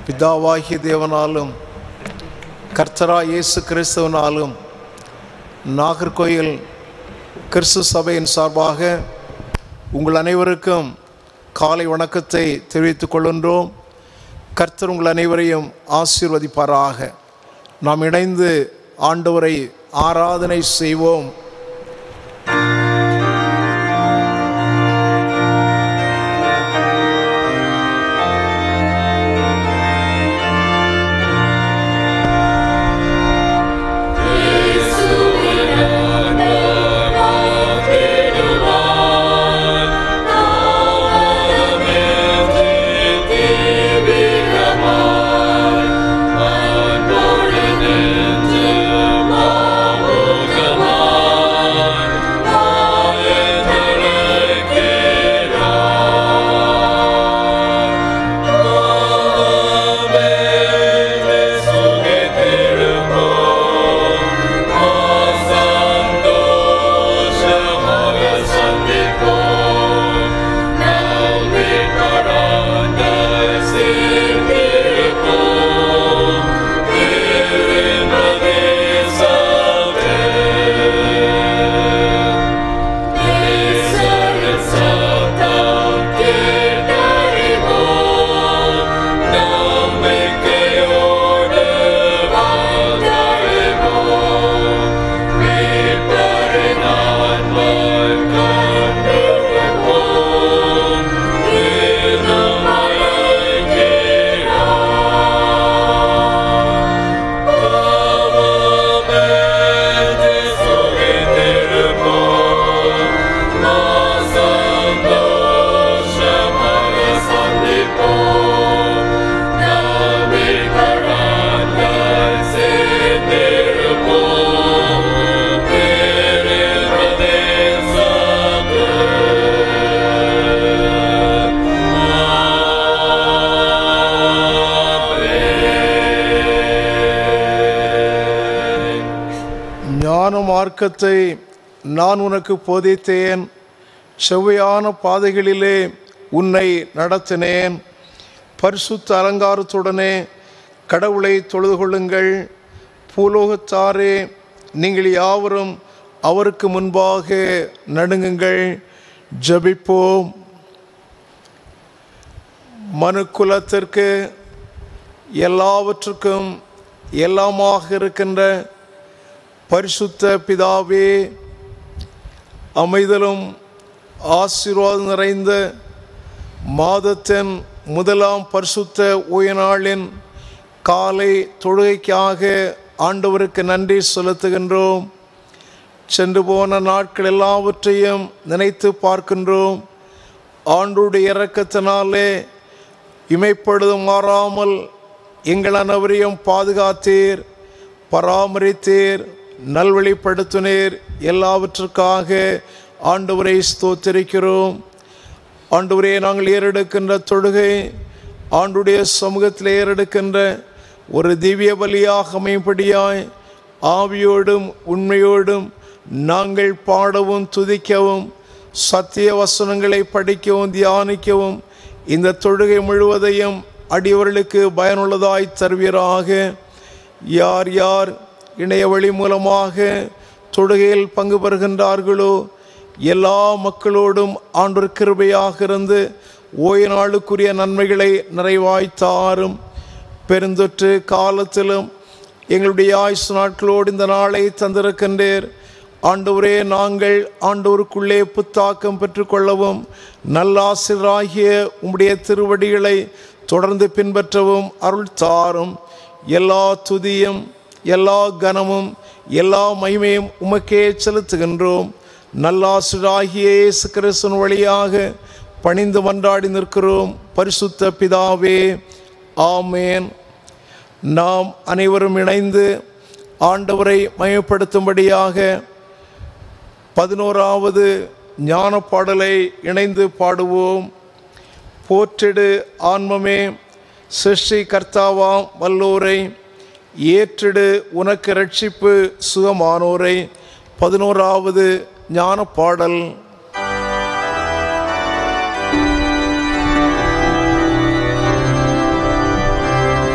பிதாவாகிய தேவனாலும் கர்த்தரா இயேசு கிறிஸ்துவனாலும் நாகர்கோயில் கிறிஸ்து சபையின் சார்பாக உங்கள் அனைவருக்கும் காலை வணக்கத்தை தெரிவித்துக் கொள்கின்றோம் கர்த்தர் உங்கள் அனைவரையும் ஆசீர்வதிப்பாராக நாம் இணைந்து ஆண்டவரை ஆராதனை செய்வோம் ஞான மார்க்கத்தை நான் உனக்கு போதித்தேன் செவ்வையான பாதைகளிலே உன்னை நடத்தினேன் பரிசுத்த அலங்காரத்துடனே கடவுளை தொழுது கொள்ளுங்கள் பூலோகத்தாரே நீங்கள் யாவரும் அவருக்கு முன்பாக நடுங்குங்கள் ஜபிப்போம் மனுக்குலத்திற்கு எல்லாவற்றுக்கும் எல்லாமாக இருக்கின்ற பரிசுத்த பிதாவே அமைதலும் ஆசீர்வாதம் நிறைந்த மாதத்தின் முதலாம் பரிசுத்த ஓயநாளின் காலை தொழுகைக்காக ஆண்டவருக்கு நன்றி செலுத்துகின்றோம் சென்று போன நாட்கள் எல்லாவற்றையும் நினைத்து பார்க்கின்றோம் ஆண்டுடைய இறக்கத்தினாலே இமைப்படுதும் மாறாமல் எங்கள் அனைவரையும் பாதுகாத்தீர் பராமரித்தீர் நல்வழிப்படுத்தினீர் எல்லாவற்றுக்காக ஆண்டவரை ஸ்தோத்திரிக்கிறோம் ஆண்டவரே நாங்கள் ஏறெடுக்கின்ற தொழுகை ஆண்டுடைய சமூகத்தில் ஏறெடுக்கின்ற ஒரு திவ்ய பலியாக அமைப்படியாய் ஆவியோடும் உண்மையோடும் நாங்கள் பாடவும் துதிக்கவும் சத்திய வசனங்களை படிக்கவும் தியானிக்கவும் இந்த தொழுகை முழுவதையும் அடியவர்களுக்கு பயனுள்ளதாய் தருவீராக யார் யார் இணைய வழி மூலமாக தொழுகையில் பங்கு பெறுகின்றார்களோ எல்லா மக்களோடும் ஆண்டொரு கிருபையாக இருந்து ஓய நாளுக்குரிய நன்மைகளை நிறைவாய்த்தாரும் பெருந்தொற்று காலத்திலும் எங்களுடைய ஆயுசு நாட்களோடு இந்த நாளை தந்திருக்கின்றேர் ஆண்டவரே நாங்கள் ஆண்டவருக்குள்ளே புத்தாக்கம் பெற்றுக்கொள்ளவும் நல்லாசிராகிய உம்முடைய திருவடிகளை தொடர்ந்து பின்பற்றவும் அருள் தாரும் எல்லா துதியும் எல்லா கனமும் எல்லா மகிமையும் உமக்கே செலுத்துகின்றோம் நல்லாசிராகிய இயேசு கிறிஸ்துவின் வழியாக பணிந்து மன்றாடி நிற்கிறோம் பரிசுத்த பிதாவே ஆமேன் நாம் அனைவரும் இணைந்து ஆண்டவரை மயப்படுத்தும்படியாக பதினோராவது ஞான பாடலை இணைந்து பாடுவோம் போற்றிடு ஆன்மமே சிருஷ்டி கர்த்தாவாம் வல்லோரை ஏற்றிடு உனக்கு ரட்சிப்பு சுகமானோரை பதினோராவது ஞான பாடல் ஆ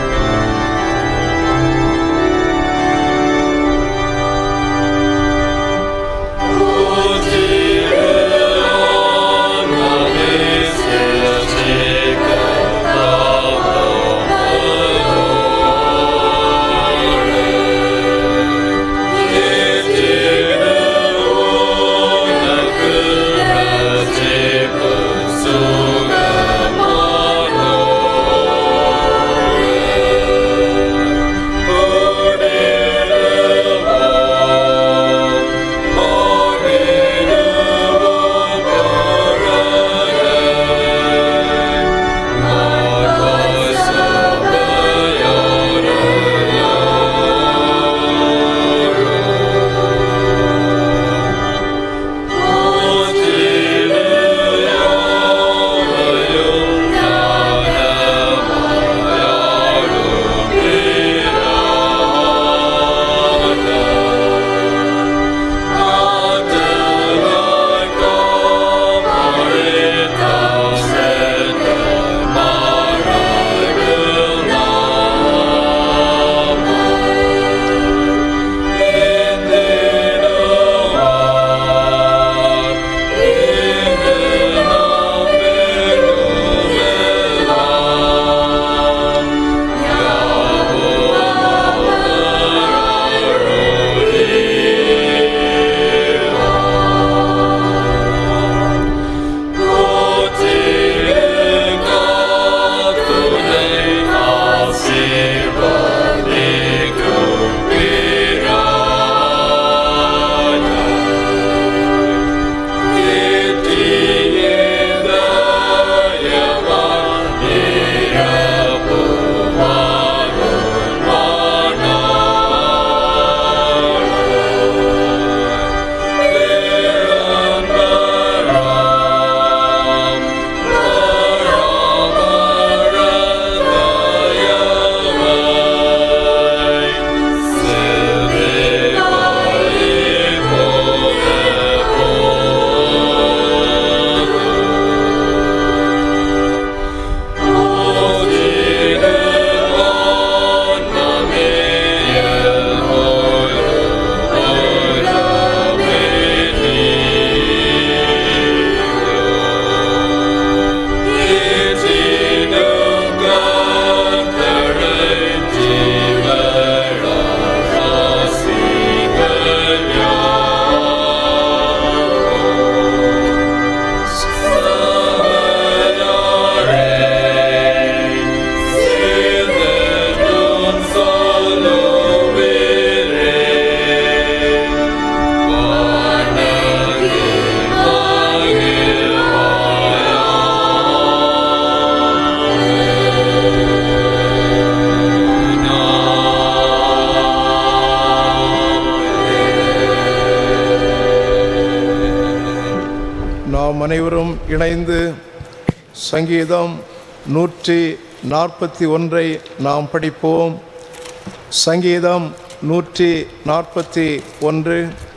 இணைந்து சங்கீதம் நூற்றி நாற்பத்தி ஒன்றை நாம் படிப்போம் சங்கீதம் நூற்றி நாற்பத்தி ஒன்று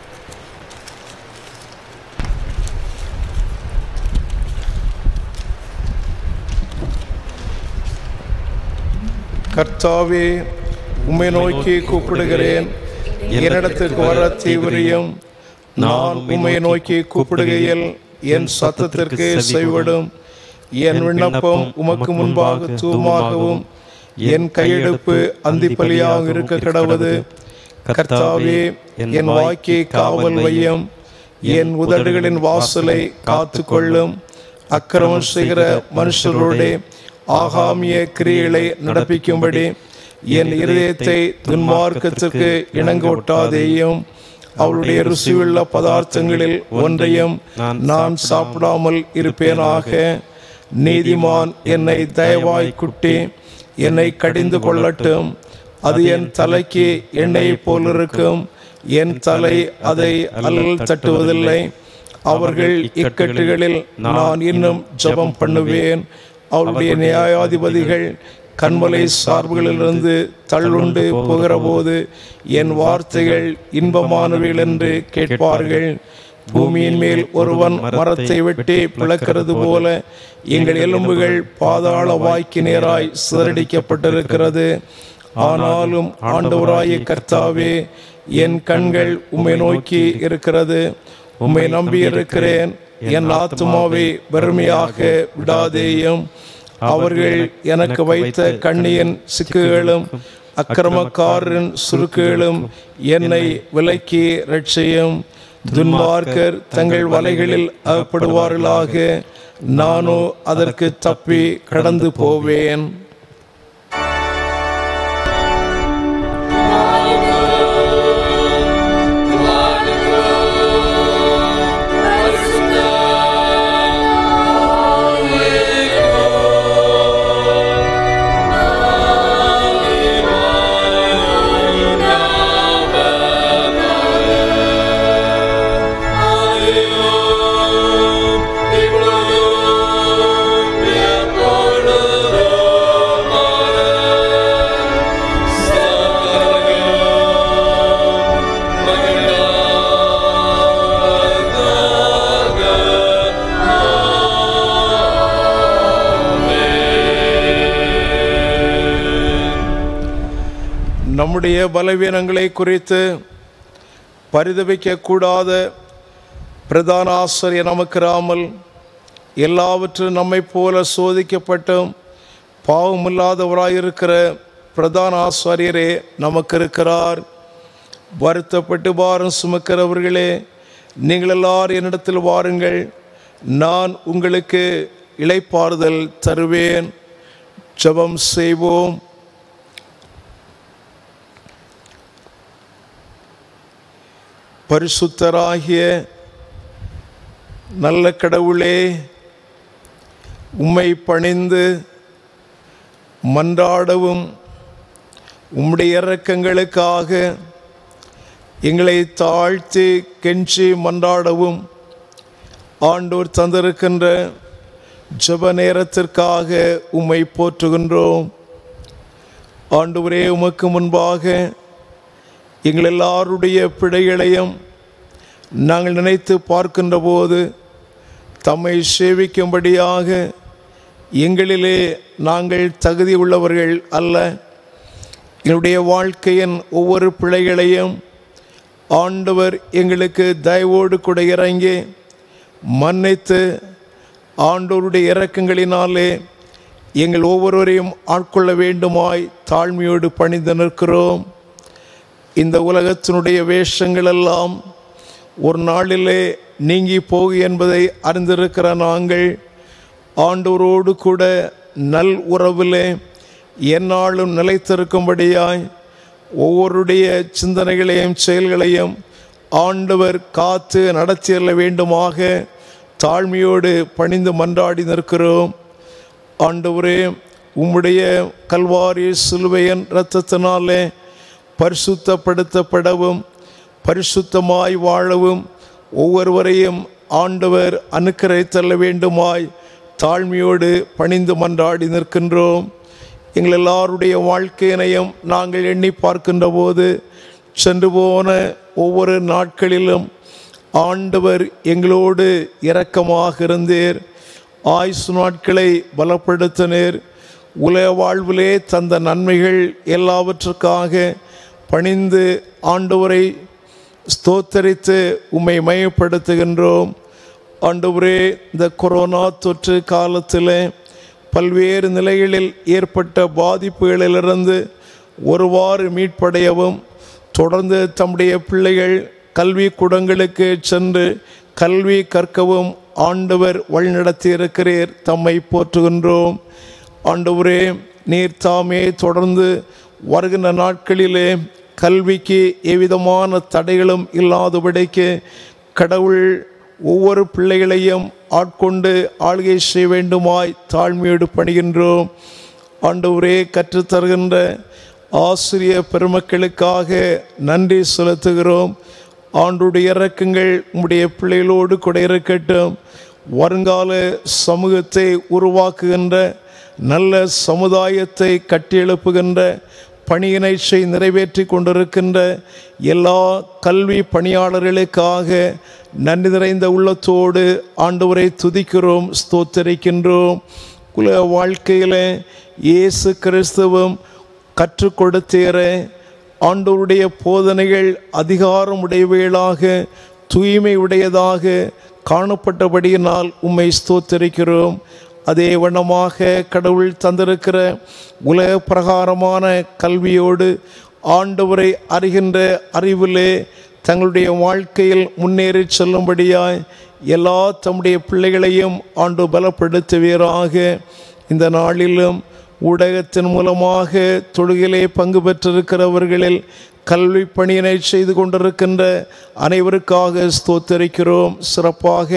கர்த்தாவே உம்மை நோக்கி கூப்பிடுகிறேன் என்னிடத்துக்கு வர தீவிரியும் நான் உம்மை நோக்கி கூப்பிடுகையில் என் சத்தத்திற்கு செய்விடும் என் விண்ணப்பம் உமக்கு முன்பாக தூமாகவும் என் கையெடுப்பு அந்திப்பலியாக இருக்க கிடவது கர்த்தாவே என் வாய்க்கை காவல் வையும் என் உதடுகளின் வாசலை காத்து கொள்ளும் அக்கிரமம் செய்கிற மனுஷரோடே ஆகாமிய கிரியைகளை நடப்பிக்கும்படி என் இருதயத்தை துன்மார்க்கத்திற்கு இணங்க ஒட்டாதேயும் அவளுடைய ருசியுள்ள பதார்த்தங்களில் ஒன்றையும் நான் சாப்பிடாமல் இருப்பேனாக நீதிமான் என்னை தயவாய் குட்டி என்னை கடிந்து கொள்ளட்டும் அது என் தலைக்கு எண்ணெய் போல் இருக்கும் என் தலை அதை அல்லல் தட்டுவதில்லை அவர்கள் இக்கட்டுகளில் நான் இன்னும் ஜெபம் பண்ணுவேன் அவருடைய நியாயாதிபதிகள் கண்மலை சார்புகளிலிருந்து தள்ளுண்டு போகிற போது என் வார்த்தைகள் இன்பமானவைகள் என்று கேட்பார்கள் பூமியின் மேல் ஒருவன் மரத்தை வெட்டி பிளக்கிறது போல எங்கள் எலும்புகள் பாதாள வாய்க்கு நேராய் சிதறடிக்கப்பட்டிருக்கிறது ஆனாலும் ஆண்டவராய கர்த்தாவே என் கண்கள் உம்மை நோக்கி இருக்கிறது உம்மை நம்பி இருக்கிறேன் என் ஆத்மாவை வெறுமையாக விடாதேயும் அவர்கள் எனக்கு வைத்த கண்ணியின் சிக்குகளும் அக்கிரமக்காரரின் சுருக்குகளும் என்னை விலக்கி ரட்சியும் துன்மார்க்கர் தங்கள் வலைகளில் அகப்படுவார்களாக நானோ அதற்கு தப்பி கடந்து போவேன் நம்முடைய பலவீனங்களை குறித்து பரிதவிக்க கூடாத பிரதான ஆசிரியர் நமக்கிறாமல் எல்லாவற்றும் நம்மை போல சோதிக்கப்பட்டும் பாவமில்லாதவராயிருக்கிற பிரதான ஆசாரியரே நமக்கு இருக்கிறார் வருத்தப்பட்டு பாரம் சுமக்கிறவர்களே நீங்கள் எல்லாரும் என்னிடத்தில் வாருங்கள் நான் உங்களுக்கு இளைப்பாறுதல் தருவேன் ஜெபம் செய்வோம் பரிசுத்தராகிய நல்ல கடவுளே உம்மை பணிந்து மன்றாடவும் உம்முடைய இறக்கங்களுக்காக எங்களை தாழ்த்தி கெஞ்சி மன்றாடவும் ஆண்டோர் தந்திருக்கின்ற ஜெப நேரத்திற்காக உம்மை போற்றுகின்றோம் ஆண்டவரே உமக்கு முன்பாக எங்கள் எல்லாருடைய பிழைகளையும் நாங்கள் நினைத்து பார்க்கின்ற போது தம்மை சேவிக்கும்படியாக எங்களிலே நாங்கள் தகுதி உள்ளவர்கள் அல்ல எங்களுடைய வாழ்க்கையின் ஒவ்வொரு பிழைகளையும் ஆண்டவர் எங்களுக்கு தயவோடு கூட இறங்கி மன்னித்து ஆண்டவருடைய இரக்கங்களினாலே எங்கள் ஒவ்வொருவரையும் ஆட்கொள்ள வேண்டுமாய் தாழ்மையோடு பணிந்து நிற்கிறோம் இந்த உலகத்தினுடைய வேஷங்கள் எல்லாம் ஒரு நாளிலே நீங்கி போகு என்பதை அறிந்திருக்கிற நாங்கள் ஆண்டவரோடு கூட நல் உறவிலே எந்நாளும் நிலைத்திருக்கும்படியாய் ஒவ்வொருடைய சிந்தனைகளையும் செயல்களையும் ஆண்டவர் காத்து நடத்தியல்ல வேண்டுமாக தாழ்மையோடு பணிந்து மன்றாடி நிற்கிறோம் ஆண்டவரே உம்முடைய கல்வாரி சிலுவையின் இரத்தத்தினாலே பரிசுத்தப்படுத்தப்படவும் பரிசுத்தமாய் வாழவும் ஒவ்வொருவரையும் ஆண்டவர் அனுக்கரைத்தள்ள வேண்டுமாய் தாழ்மையோடு பணிந்து மன்றாடி நிற்கின்றோம் எங்கள் எல்லாருடைய வாழ்க்கையினையும் நாங்கள் எண்ணி பார்க்கின்ற போது சென்று போன ஒவ்வொரு நாட்களிலும் ஆண்டவர் எங்களோடு இரக்கமாக இருந்தீர் ஆயுசு நாட்களை பலப்படுத்தினீர் உலக வாழ்விலே தந்த நன்மைகள் எல்லாவற்றுக்காக பணிந்து ஆண்டவரை ஸ்தோத்தரித்து உம்மை மயப்படுத்துகின்றோம் ஆண்டவரே இந்த கொரோனா தொற்று காலத்தில் பல்வேறு நிலைகளில் ஏற்பட்ட பாதிப்புகளிலிருந்து ஒருவாறு மீட்படையவும் தொடர்ந்து தம்முடைய பிள்ளைகள் கல்வி கூடங்களுக்கு சென்று கல்வி கற்கவும் ஆண்டவர் வழிநடத்தி இருக்கிறீர் தம்மை போற்றுகின்றோம் ஆண்டவரே நீர் தாமே தொடர்ந்து வருகின்ற நாட்களிலே கல்விக்கு எவ்விதமான தடைகளும் இல்லாதபடிக்கு கடவுள் ஒவ்வொரு பிள்ளைகளையும் ஆட்கொண்டு ஆளுகை செய்ய வேண்டுமாய் தாழ்மையோடு பணிகின்றோம் ஆண்டவரே கற்றுத்தருகின்ற ஆசிரிய பெருமக்களுக்காக நன்றி செலுத்துகிறோம் ஆண்டுடைய இறக்கங்கள் உம்முடைய பிள்ளைகளோடு கூட இருக்கட்டும் வருங்கால சமூகத்தை உருவாக்குகின்ற நல்ல சமுதாயத்தை கட்டியெழுப்புகின்ற பணியினை செய் நிறைவேற்றி கொண்டிருக்கின்ற எல்லா கல்வி பணியாளர்களுக்காக நன்றி நிறைந்த உள்ளத்தோடு ஆண்டவரை துதிக்கிறோம் ஸ்தோத்தரிக்கின்றோம் உலக வாழ்க்கையில் இயேசு கிறிஸ்துவும் கற்றுக் கொடுத்தேற ஆண்டவருடைய போதனைகள் அதிகாரம் உடையவைகளாக தூய்மை உடையதாக காணப்பட்டபடியினால் உம்மை ஸ்தோத்தரிக்கிறோம் அதே வண்ணமாக கடவுள் தந்திருக்கிற உலக பிரகாரமான கல்வியோடு ஆண்டவரை அறிகின்ற அறிவிலே தங்களுடைய வாழ்க்கையில் முன்னேறி செல்லும்படியாய் எல்லா தம்முடைய பிள்ளைகளையும் ஆண்டு பலப்படுத்துவீராக இந்த நாளிலும் ஊடகத்தின் மூலமாக தொழுகிலே பங்கு பெற்றிருக்கிறவர்களில் கல்வி பணியினை செய்து கொண்டிருக்கின்ற அனைவருக்காக ஸ்தோத்தரிக்கிறோம் சிறப்பாக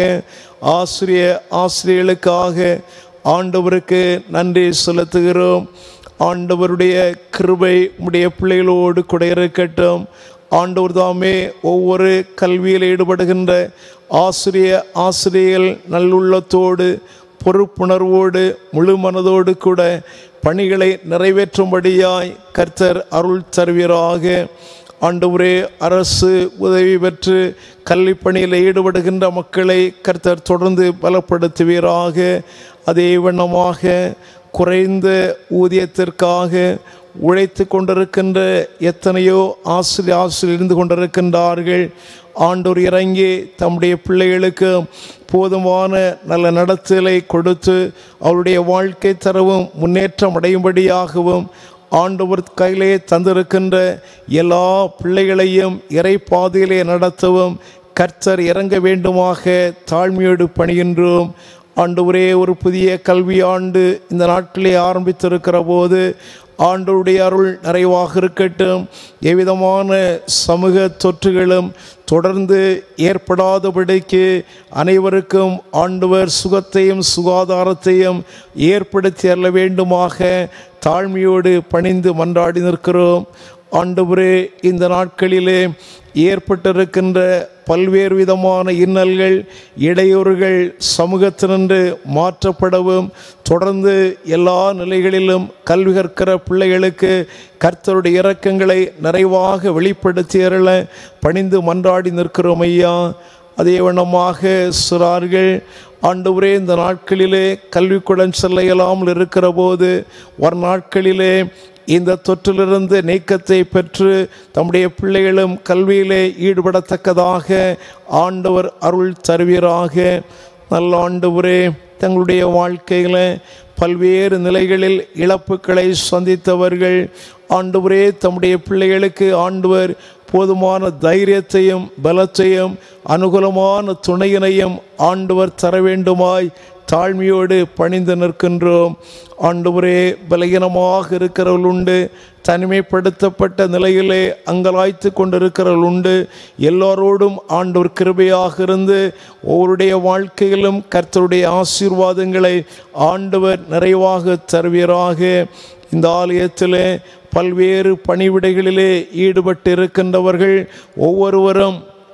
ஆசிரிய ஆசிரியர்களுக்காக ஆண்டவருக்கு நன்றி செலுத்துகிறோம் ஆண்டவருடைய கிருபை உடைய பிள்ளைகளோடு கூட இருக்கட்டும் ஆண்டவர் தாமே ஒவ்வொரு கல்வியில் ஈடுபடுகின்ற ஆசிரிய ஆசிரியர்கள் நல்லுள்ளத்தோடு பொறுப்புணர்வோடு முழு மனதோடு கூட பணிகளை நிறைவேற்றும்படியாய் கர்த்தர் அருள் தருவீராக ஆண்டவரே அரசு உதவி பெற்று கல்வி பணியில் ஈடுபடுகின்ற மக்களை கர்த்தர் தொடர்ந்து பலப்படுத்துவீராக அதே வண்ணமாக குறைந்த ஊதியத்திற்காக உழைத்து கொண்டிருக்கின்ற எத்தனையோ ஆசிரியர் ஆசிரியர் இருந்து கொண்டிருக்கின்றார்கள் ஆண்டோர் இறங்கி தம்முடைய பிள்ளைகளுக்கு போதுமான நல்ல நடத்தலை கொடுத்து அவருடைய வாழ்க்கை தரவும் முன்னேற்றம் அடையும்படியாகவும் ஆண்டவர் கையிலே தந்திருக்கின்ற எல்லா பிள்ளைகளையும் இறை பாதையிலே நடத்தவும் கர்த்தர் இறங்க வேண்டுமாக தாழ்மையோடு பணிகின்றோம் ஆண்டவரே ஒரு புதிய கல்வி ஆண்டு இந்த நாட்டிலே ஆரம்பித்திருக்கிற போது ஆண்டவருடைய அருள் நிறைவாக இருக்கட்டும் எவ்விதமான சமூக தொற்றுகளும் தொடர்ந்து ஏற்படாதபடிக்கு அனைவருக்கும் ஆண்டவர் சுகத்தையும் சுகாதாரத்தையும் ஏற்படுத்தி அருள வேண்டுமாக தாழ்மையோடு பணிந்து மன்றாடி நிற்கிறோம் ஆண்டவரே இந்த நாட்களிலே ஏற்பட்டிருக்கின்ற பல்வேறு விதமான இன்னல்கள் இடையூறுகள் சமூகத்தினின்று மாற்றப்படவும் தொடர்ந்து எல்லா நிலைகளிலும் கல்வி கற்கிற பிள்ளைகளுக்கு கர்த்தருடைய இரக்கங்களை நிறைவாக வெளிப்படுத்தி அருள பணிந்து மன்றாடி நிற்கிறோம் ஐயா அதே வண்ணமாக சிறார்கள் ஆண்டவரே இந்த நாட்களிலே கல்விக்கூடம் செல்ல இயலாமல் இருக்கிற போது ஒரு நாட்களிலே இந்த தொற்றிலிருந்து நீக்கத்தை பெற்று தம்முடைய பிள்ளைகளும் கல்வியிலே ஈடுபடத்தக்கதாக ஆண்டவர் அருள் தருவீராக நல்ல ஆண்டவரே தங்களுடைய வாழ்க்கையில் பல்வேறு நிலைகளில் இழப்புகளை சந்தித்தவர்கள் ஆண்டவரே தம்முடைய பிள்ளைகளுக்கு ஆண்டவர் போதுமான தைரியத்தையும் பலத்தையும் அனுகூலமான துணையினையும் ஆண்டவர் தர வேண்டுமாய் தாழ்மையோடு பணிந்து நிற்கின்றோம் ஆண்டவரே பலகீனமாக இருக்கிறவர்கள் உண்டு தனிமைப்படுத்தப்பட்ட நிலையிலே அங்கலாய்த்து கொண்டிருக்கிறவர்கள் உண்டு எல்லோரோடும் ஆண்டவர் கிருபையாக இருந்து ஒவ்வொருடைய வாழ்க்கையிலும் கர்த்தருடைய ஆசீர்வாதங்களை ஆண்டவர் நிறைவாக தருவீராக இந்த ஆலயத்திலே பல்வேறு பணிவிடைகளிலே ஈடுபட்டு இருக்கின்றவர்கள் ஒவ்வொருவரும்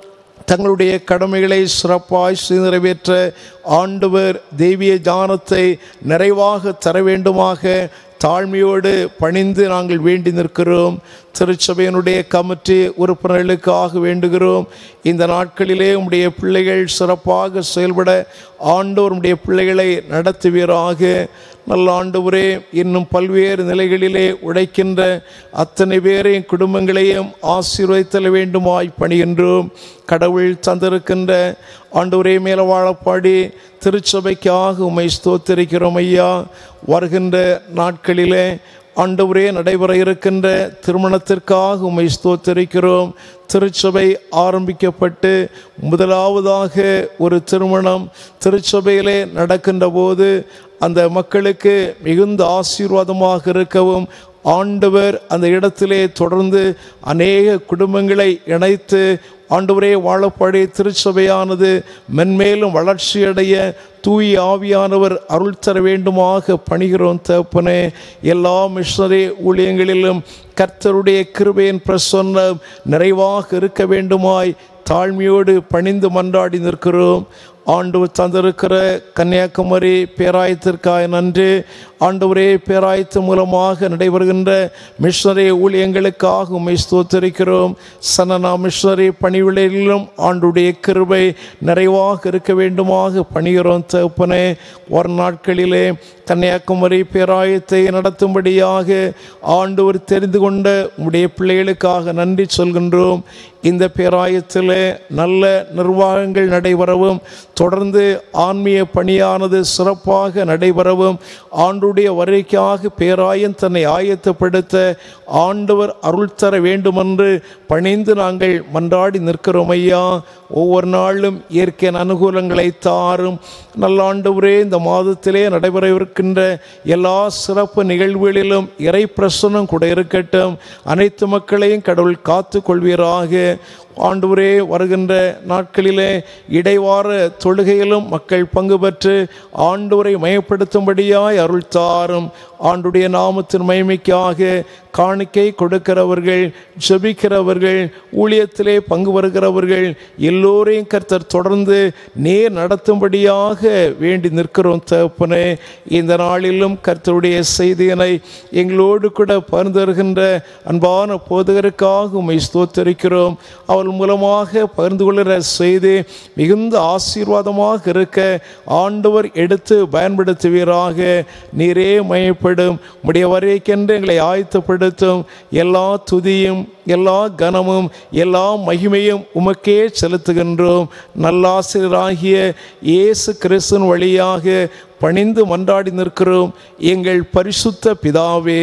தங்களுடைய கடமைகளை சிறப்பாய் செய்து நிறைவேற்ற ஆண்டவர் தெய்வீக ஞானத்தை நிறைவாக தர வேண்டுமாக தாழ்மையோடு பணிந்து நாங்கள் வேண்டி நிற்கிறோம் திருச்சபையினுடைய கமிட்டி உறுப்பினர்களுக்காக வேண்டுகிறோம் இந்த நாட்களிலே உம்முடைய பிள்ளைகள் சிறப்பாக செயல்பட ஆண்டோர் உம்முடைய பிள்ளைகளை நடத்துவீராக நல்ல ஆண்டவரே இன்னும் பல்வேறு நிலைகளிலே உழைக்கின்ற அத்தனை பேரையும் குடும்பங்களையும் ஆசீர்வதித்தல் வேண்டுமாய் பணிகின்றோம் கடவுள் தந்திருக்கின்ற ஆண்டவரே மேல வாழப்பாடி திருச்சபைக்காக உம்மை ஸ்தோத்திரிக்கிறோம் ஐயா வருகின்ற நாட்களிலே ஆண்டவரே நடைபெற இருக்கின்ற திருமணத்திற்காக உம்மை ஸ்தோத்திரிக்கிறோம் திருச்சபை ஆரம்பிக்கப்பட்டு முதலாவதாக ஒரு திருமணம் திருச்சபையிலே நடக்கின்ற போது அந்த மக்களுக்கு மிகுந்த ஆசீர்வாதமாக இருக்கவும் ஆண்டவர் அந்த இடத்திலே தொடர்ந்து அநேக குடும்பங்களை இணைத்து ஆண்டவரே வாழப்பாடி திருச்சபையானது மென்மேலும் வளர்ச்சியடைய தூய் ஆவியானவர் அருள் தர வேண்டுமாக பணிகிறோம் தகப்பனே எல்லா மிஷனரி ஊழியங்களிலும் கர்த்தருடைய கிருபையின் பிரசன்னம் நிறைவாக இருக்க வேண்டுமாய் தாழ்மையோடு பணிந்து மன்றாடி நிற்கிறோம் ஆண்டவர் தந்திருக்கிற கன்னியாகுமரி பேராயத்திற்காக நன்றி ஆண்டவரே பேராயத்து மூலமாக நடைபெறுகின்ற மிஷனரி ஊழியங்களுக்காக உம்மை ஸ்தோத்தரிக்கிறோம் சனனா மிஷனரி பணிவிடையிலும் ஆண்டுடைய கிருபை நிறைவாக இருக்க வேண்டுமாக பணிகிறோம் தகப்பனே ஒரு நாட்களிலே கன்னியாகுமரி பேராயத்தை நடத்தும்படியாக ஆண்டவர் தெரிந்து கொண்ட உம்முடைய பிள்ளைகளுக்காக நன்றி சொல்கின்றோம் இந்த பேராயத்தில் நல்ல நிர்வாகங்கள் நடைபெறவும் தொடர்ந்து ஆன்மீக பணியானது சிறப்பாக நடைபெறவும் ஆண்டுடைய வருகைக்காக பேராயம் தன்னை ஆயத்தப்படுத்த ஆண்டவர் அருள் தர வேண்டுமென்று பணிந்து நாங்கள் மன்றாடி நிற்கிறோம் ஐயா ஒவ்வொரு நாளும் இயற்கையின் அனுகூலங்களை தாரும் நல்ல ஆண்டவரே இந்த மாதத்திலே நடைபெறவிருக்கின்ற எல்லா சிறப்பு நிகழ்வுகளிலும் இறை பிரசனம் கூட இருக்கட்டும் அனைத்து மக்களையும் கடவுள் காத்து கொள்வீராக ஆண்டவரே வருகின்ற நாட்களிலே இடைவார தொழுகையிலும் மக்கள் பங்கு பெற்று ஆண்டவரை மயப்படுத்தும்படியாய் அருள் தாரும் ஆண்டுடைய நாமத்தின் மகிமைக்காக காணிக்கை கொடுக்கிறவர்கள் ஜெபிக்கிறவர்கள் ஊழியத்திலே பங்கு வருகிறவர்கள் எல்லோரையும் கர்த்தர் தொடர்ந்து நேர் நடத்தும்படியாக வேண்டி நிற்கிறோம் தகப்பனே இந்த நாளிலும் கர்த்தருடைய செய்தியினை எங்களோடு கூட பகிர்ந்தருகின்ற அன்பான போதகருக்காக உம்மை ஸ்தோத்தரிக்கிறோம் அவள் மூலமாக பகிர்ந்து கொள்கிற செய்தி மிகுந்த ஆசீர்வாதமாக இருக்க ஆண்டவர் எடுத்து பயன்படுத்துவீராக நீரே மயப்படும் முடிய வரைக்கென்று எங்களை ஆயத்தப்படுத்தும் எல்லா துதியும் எல்லா கனமும் எல்லா மகிமையும் உமக்கே செலுத்துகின்றோம் நல்லாசிரியராகிய இயேசு கிறிஸ்துவின் வழியாக பணிந்து மன்றாடி நிற்கிறோம் எங்கள் பரிசுத்த பிதாவே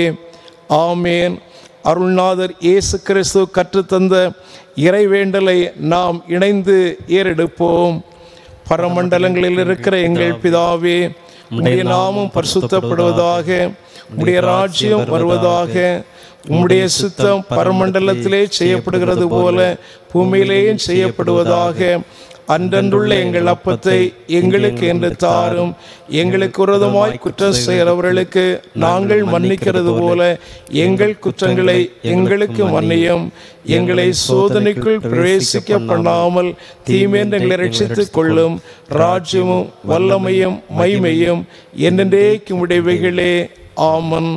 ஆமேன் அருள்நாதர் இயேசு கிறிஸ்து கற்றுத்தந்த இறைவேண்டலை நாம் இணைந்து ஏறெடுப்போம் பரமண்டலங்களில் இருக்கிற எங்கள் பிதாவே உம்முடைய நாமம் பரிசுத்தப்படுவதாக உம்முடைய ராஜ்யம் வருவதாக உம்முடைய சித்தம் பரமண்டலத்திலே செய்யப்படுகிறது போல பூமியிலேயும் செய்யப்படுவதாக அன்றன்றுள்ள எங்கள் அப்பத்தை எங்களுக்கு என்று தாரும் எங்களுக்கு விரோதமாய் குற்றம் செய்கிறவர்களுக்கு நாங்கள் மன்னிக்கிறது போல எங்கள் குற்றங்களை எங்களுக்கு மன்னியும் எங்களை சோதனைக்குள் பிரவேசிக்க பண்ணாமல் தீமேன்று எங்களை ரட்சித்துக் கொள்ளும் ராஜ்யமும் வல்லமையும் மைமையும் என்னென்றேக்கும் உடையவைகளே ஆமன்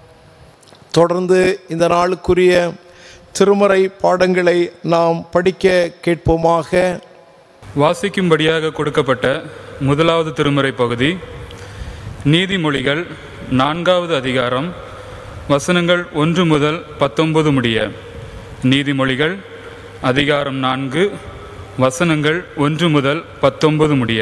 தொடர்ந்து இந்த நாளுக்குரிய திருமறை பாடங்களை நாம் படிக்க கேட்போமாக வாசிக்கும்படியாக கொடுக்கப்பட்ட முதலாவது திருமுறை பகுதி நீதிமொழிகள் நான்காவது அதிகாரம் வசனங்கள் ஒன்று முதல் பத்தொன்பது முடிய நீதிமொழிகள் அதிகாரம் நான்கு வசனங்கள் ஒன்று முதல் பத்தொன்பது முடிய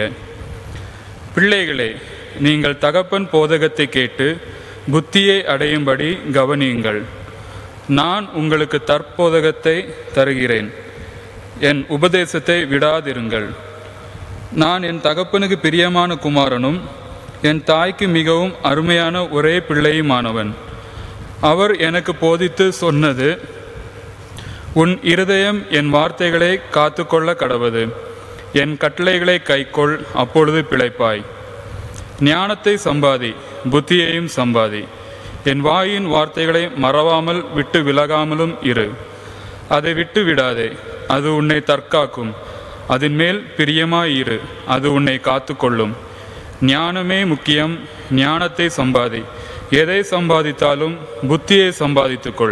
பிள்ளைகளே நீங்கள் தகப்பன் போதகத்தை கேட்டு புத்தியை அடையும்படி கவனியுங்கள் நான் உங்களுக்கு தற்போதகத்தை தருகிறேன் என் உபதேசத்தை விடாதிருங்கள் நான் என் தகப்பனுக்கு பிரியமான குமாரனும் என் தாய்க்கு மிகவும் அருமையான ஒரே பிள்ளையுமானவன் அவர் எனக்கு போதித்து சொன்னது உன் இருதயம் என் வார்த்தைகளை காத்துக்கொள்ள கடவது என் கட்டளைகளை கைக்கொள் அப்பொழுது பிழைப்பாய் ஞானத்தை சம்பாதி புத்தியையும் சம்பாதி என் வாயின் வார்த்தைகளை மறவாமல் விட்டு விலகாமலும் இரு அதை விட்டு விடாதே அது உன்னை தற்காக்கும் அதன் மேல் பிரியமாயிரு அது உன்னை காத்துக்கொள்ளும் ஞானமே முக்கியம் ஞானத்தை சம்பாதி எதை சம்பாதித்தாலும் புத்தியை சம்பாதித்துக்கொள்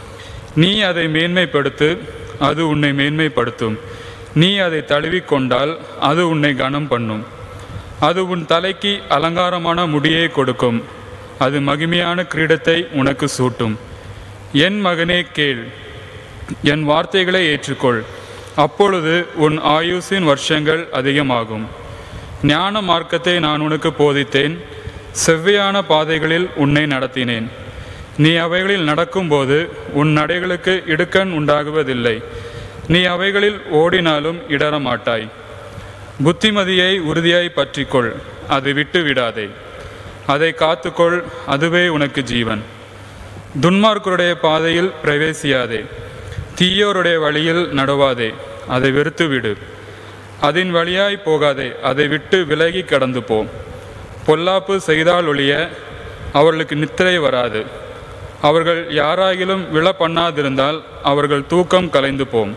நீ அதை மேன்மைப்படுத்து அது உன்னை மேன்மைப்படுத்தும் நீ அதை தழுவிக்கொண்டால் அது உன்னை கனம் பண்ணும் அது உன் தலைக்கு அலங்காரமான முடியை கொடுக்கும் அது மகிமையான கிரீடத்தை உனக்கு சூட்டும் என் மகனே கேள் என் வார்த்தைகளை ஏற்றுக்கொள் அப்பொழுது உன் ஆயுசின் வருஷங்கள் அதிகமாகும் ஞான மார்க்கத்தை நான் உனக்கு போதித்தேன் செவ்வையான பாதைகளில் உன்னை நடத்தினேன் நீ அவைகளில் நடக்கும்போது உன் நடைகளுக்கு இடுக்கண் உண்டாகுவதில்லை நீ அவைகளில் ஓடினாலும் இடற மாட்டாய் புத்திமதியை உறுதியாய் பற்றிக்கொள் அதை விட்டு விடாதே அதை காத்துக்கொள் அதுவே உனக்கு ஜீவன் துன்மார்க்கருடைய பாதையில் பிரவேசியாதே தீயோருடைய வழியில் நடுவாதே அதை வெறுத்து விடு அதன் வழியாய் போகாதே அதை விட்டு விலகி கடந்து போ பொல்லாப்பு செய்தால் ஒழிய அவர்களுக்கு நித்திரை வராது அவர்கள் யாராகிலும் விழ பண்ணாதிருந்தால் அவர்கள் தூக்கம் கலைந்து போம்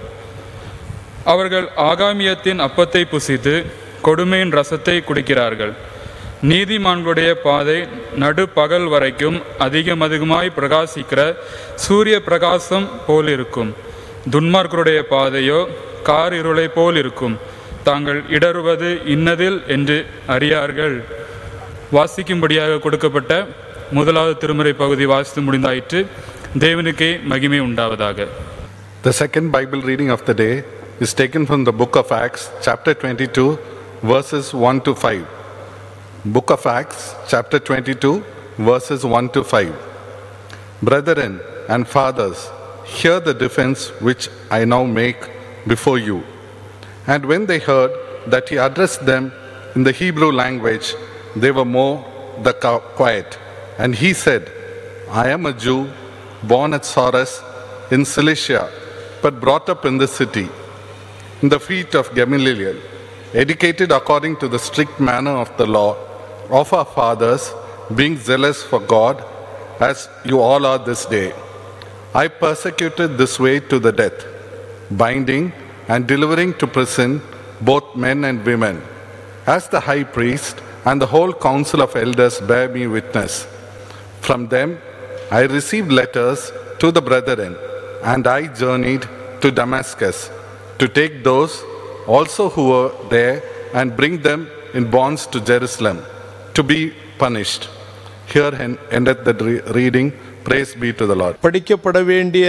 அவர்கள் ஆகாமியத்தின் அப்பத்தை புசித்து கொடுமையின் ரசத்தை குடிக்கிறார்கள் நீதிமான்களுடைய பாதை நடு பகல் வரைக்கும் அதிகம் அதிகமாய் பிரகாசிக்கிற சூரிய பிரகாசம் போல் இருக்கும் துன்மார்க்கருடைய பாதையோ கார் இருளை போல் இருக்கும் தாங்கள் இடறுவது இன்னதில் என்று அறியார்கள் வாசிக்கும்படியாக கொடுக்கப்பட்ட முதலாவது திருமுறை பகுதி வாசித்து முடிந்தாயிற்று தேவனுக்கே மகிமை உண்டாவதாக The second Bible reading of the day is taken from the book of Acts, chapter 22, verses 1 to 5. Book of Acts, chapter 22, verses 1 to 5. Brethren and fathers, hear the defense which I now make before you. And when they heard that he addressed them in the Hebrew language, they were more the qu- quiet. And he said, I am a Jew, born at Saras in Cilicia, but brought up in this city, in the feet of Gamaliel, educated according to the strict manner of the law of our fathers, being zealous for God, as you all are this day. I persecuted this way to the death, binding and delivering to prison both men and women, as the high priest and the whole council of elders bear me witness. From them I received letters to the brethren, and I journeyed to Damascus to take those also who were there and bring them in bonds to Jerusalem to be punished. Here en- endeth the re- reading. Praise be to the Lord. படிக்கப்பட வேண்டிய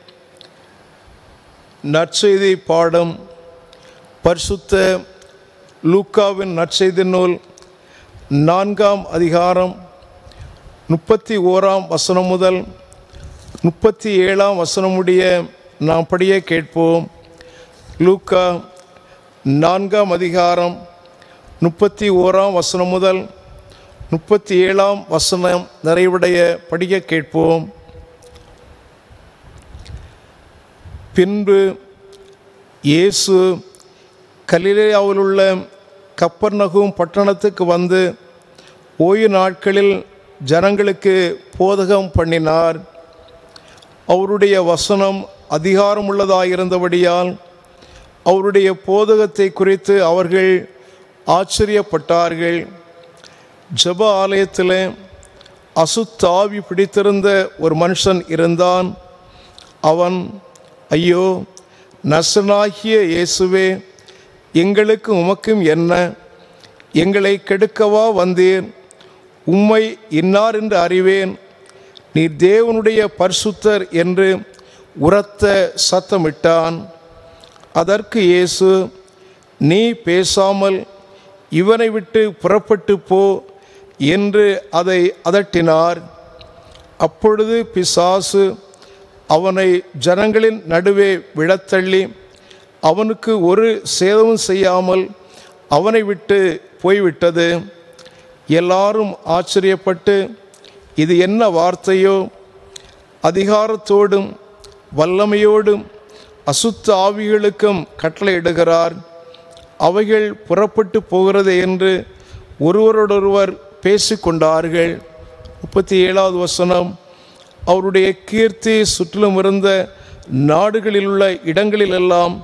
நற்செய்தி பாடம் பரிசுத்த லூக்காவின் நற்செய்தி நூல் நான்காம் அதிகாரம் முப்பத்தி ஓராம் வசனம் முதல் முப்பத்தி ஏழாம் வசனம் முடிய நாம் படிய கேட்போம் லூக்கா நான்காம் அதிகாரம் முப்பத்தி ஓராம் வசனம் முதல் முப்பத்தி ஏழாம் வசனம் நிறைவுடைய படிக்க கேட்போம் பின்பு இயேசு கலிலேயாவில் உள்ள கப்பர்நகும் பட்டணத்துக்கு வந்து ஓய்வு நாட்களில் ஜனங்களுக்கு போதகம் பண்ணினார் அவருடைய வசனம் அதிகாரமுள்ளதாயிருந்தபடியால் அவருடைய போதகத்தை குறித்து அவர்கள் ஆச்சரியப்பட்டார்கள் ஜெப ஆலயத்தில் அசுத்தாவி பிடித்திருந்த ஒரு மனுஷன் இருந்தான் அவன் ஐயோ நசனாகிய இயேசுவே எங்களுக்கு உமக்கும் என்ன எங்களை கெடுக்கவா வந்தேன் உம்மை இன்னார் என்று அறிவேன் நீர் தேவனுடைய பரிசுத்தர் என்று உரத்த சத்தமிட்டான் அதற்கு இயேசு நீ பேசாமல் இவனை விட்டு புறப்பட்டு போ என்று அதை அதட்டினார் அப்பொழுது பிசாசு அவனை ஜனங்களின் நடுவே விழத்தள்ளி அவனுக்கு ஒரு சேதமும் செய்யாமல் அவனை விட்டு போய்விட்டது எல்லாரும் ஆச்சரியப்பட்டு இது என்ன வார்த்தையோ அதிகாரத்தோடும் வல்லமையோடும் அசுத்த ஆவிகளுக்கும் கட்டளையிடுகிறார் அவைகள் புறப்பட்டு போகிறது என்று ஒருவரோடொருவர் பேசிக்கொண்டார்கள் முப்பத்தி ஏழாவது வசனம் அவருடைய கீர்த்தி சுற்றிலும் இருந்த நாடுகளில் உள்ள இடங்களிலெல்லாம்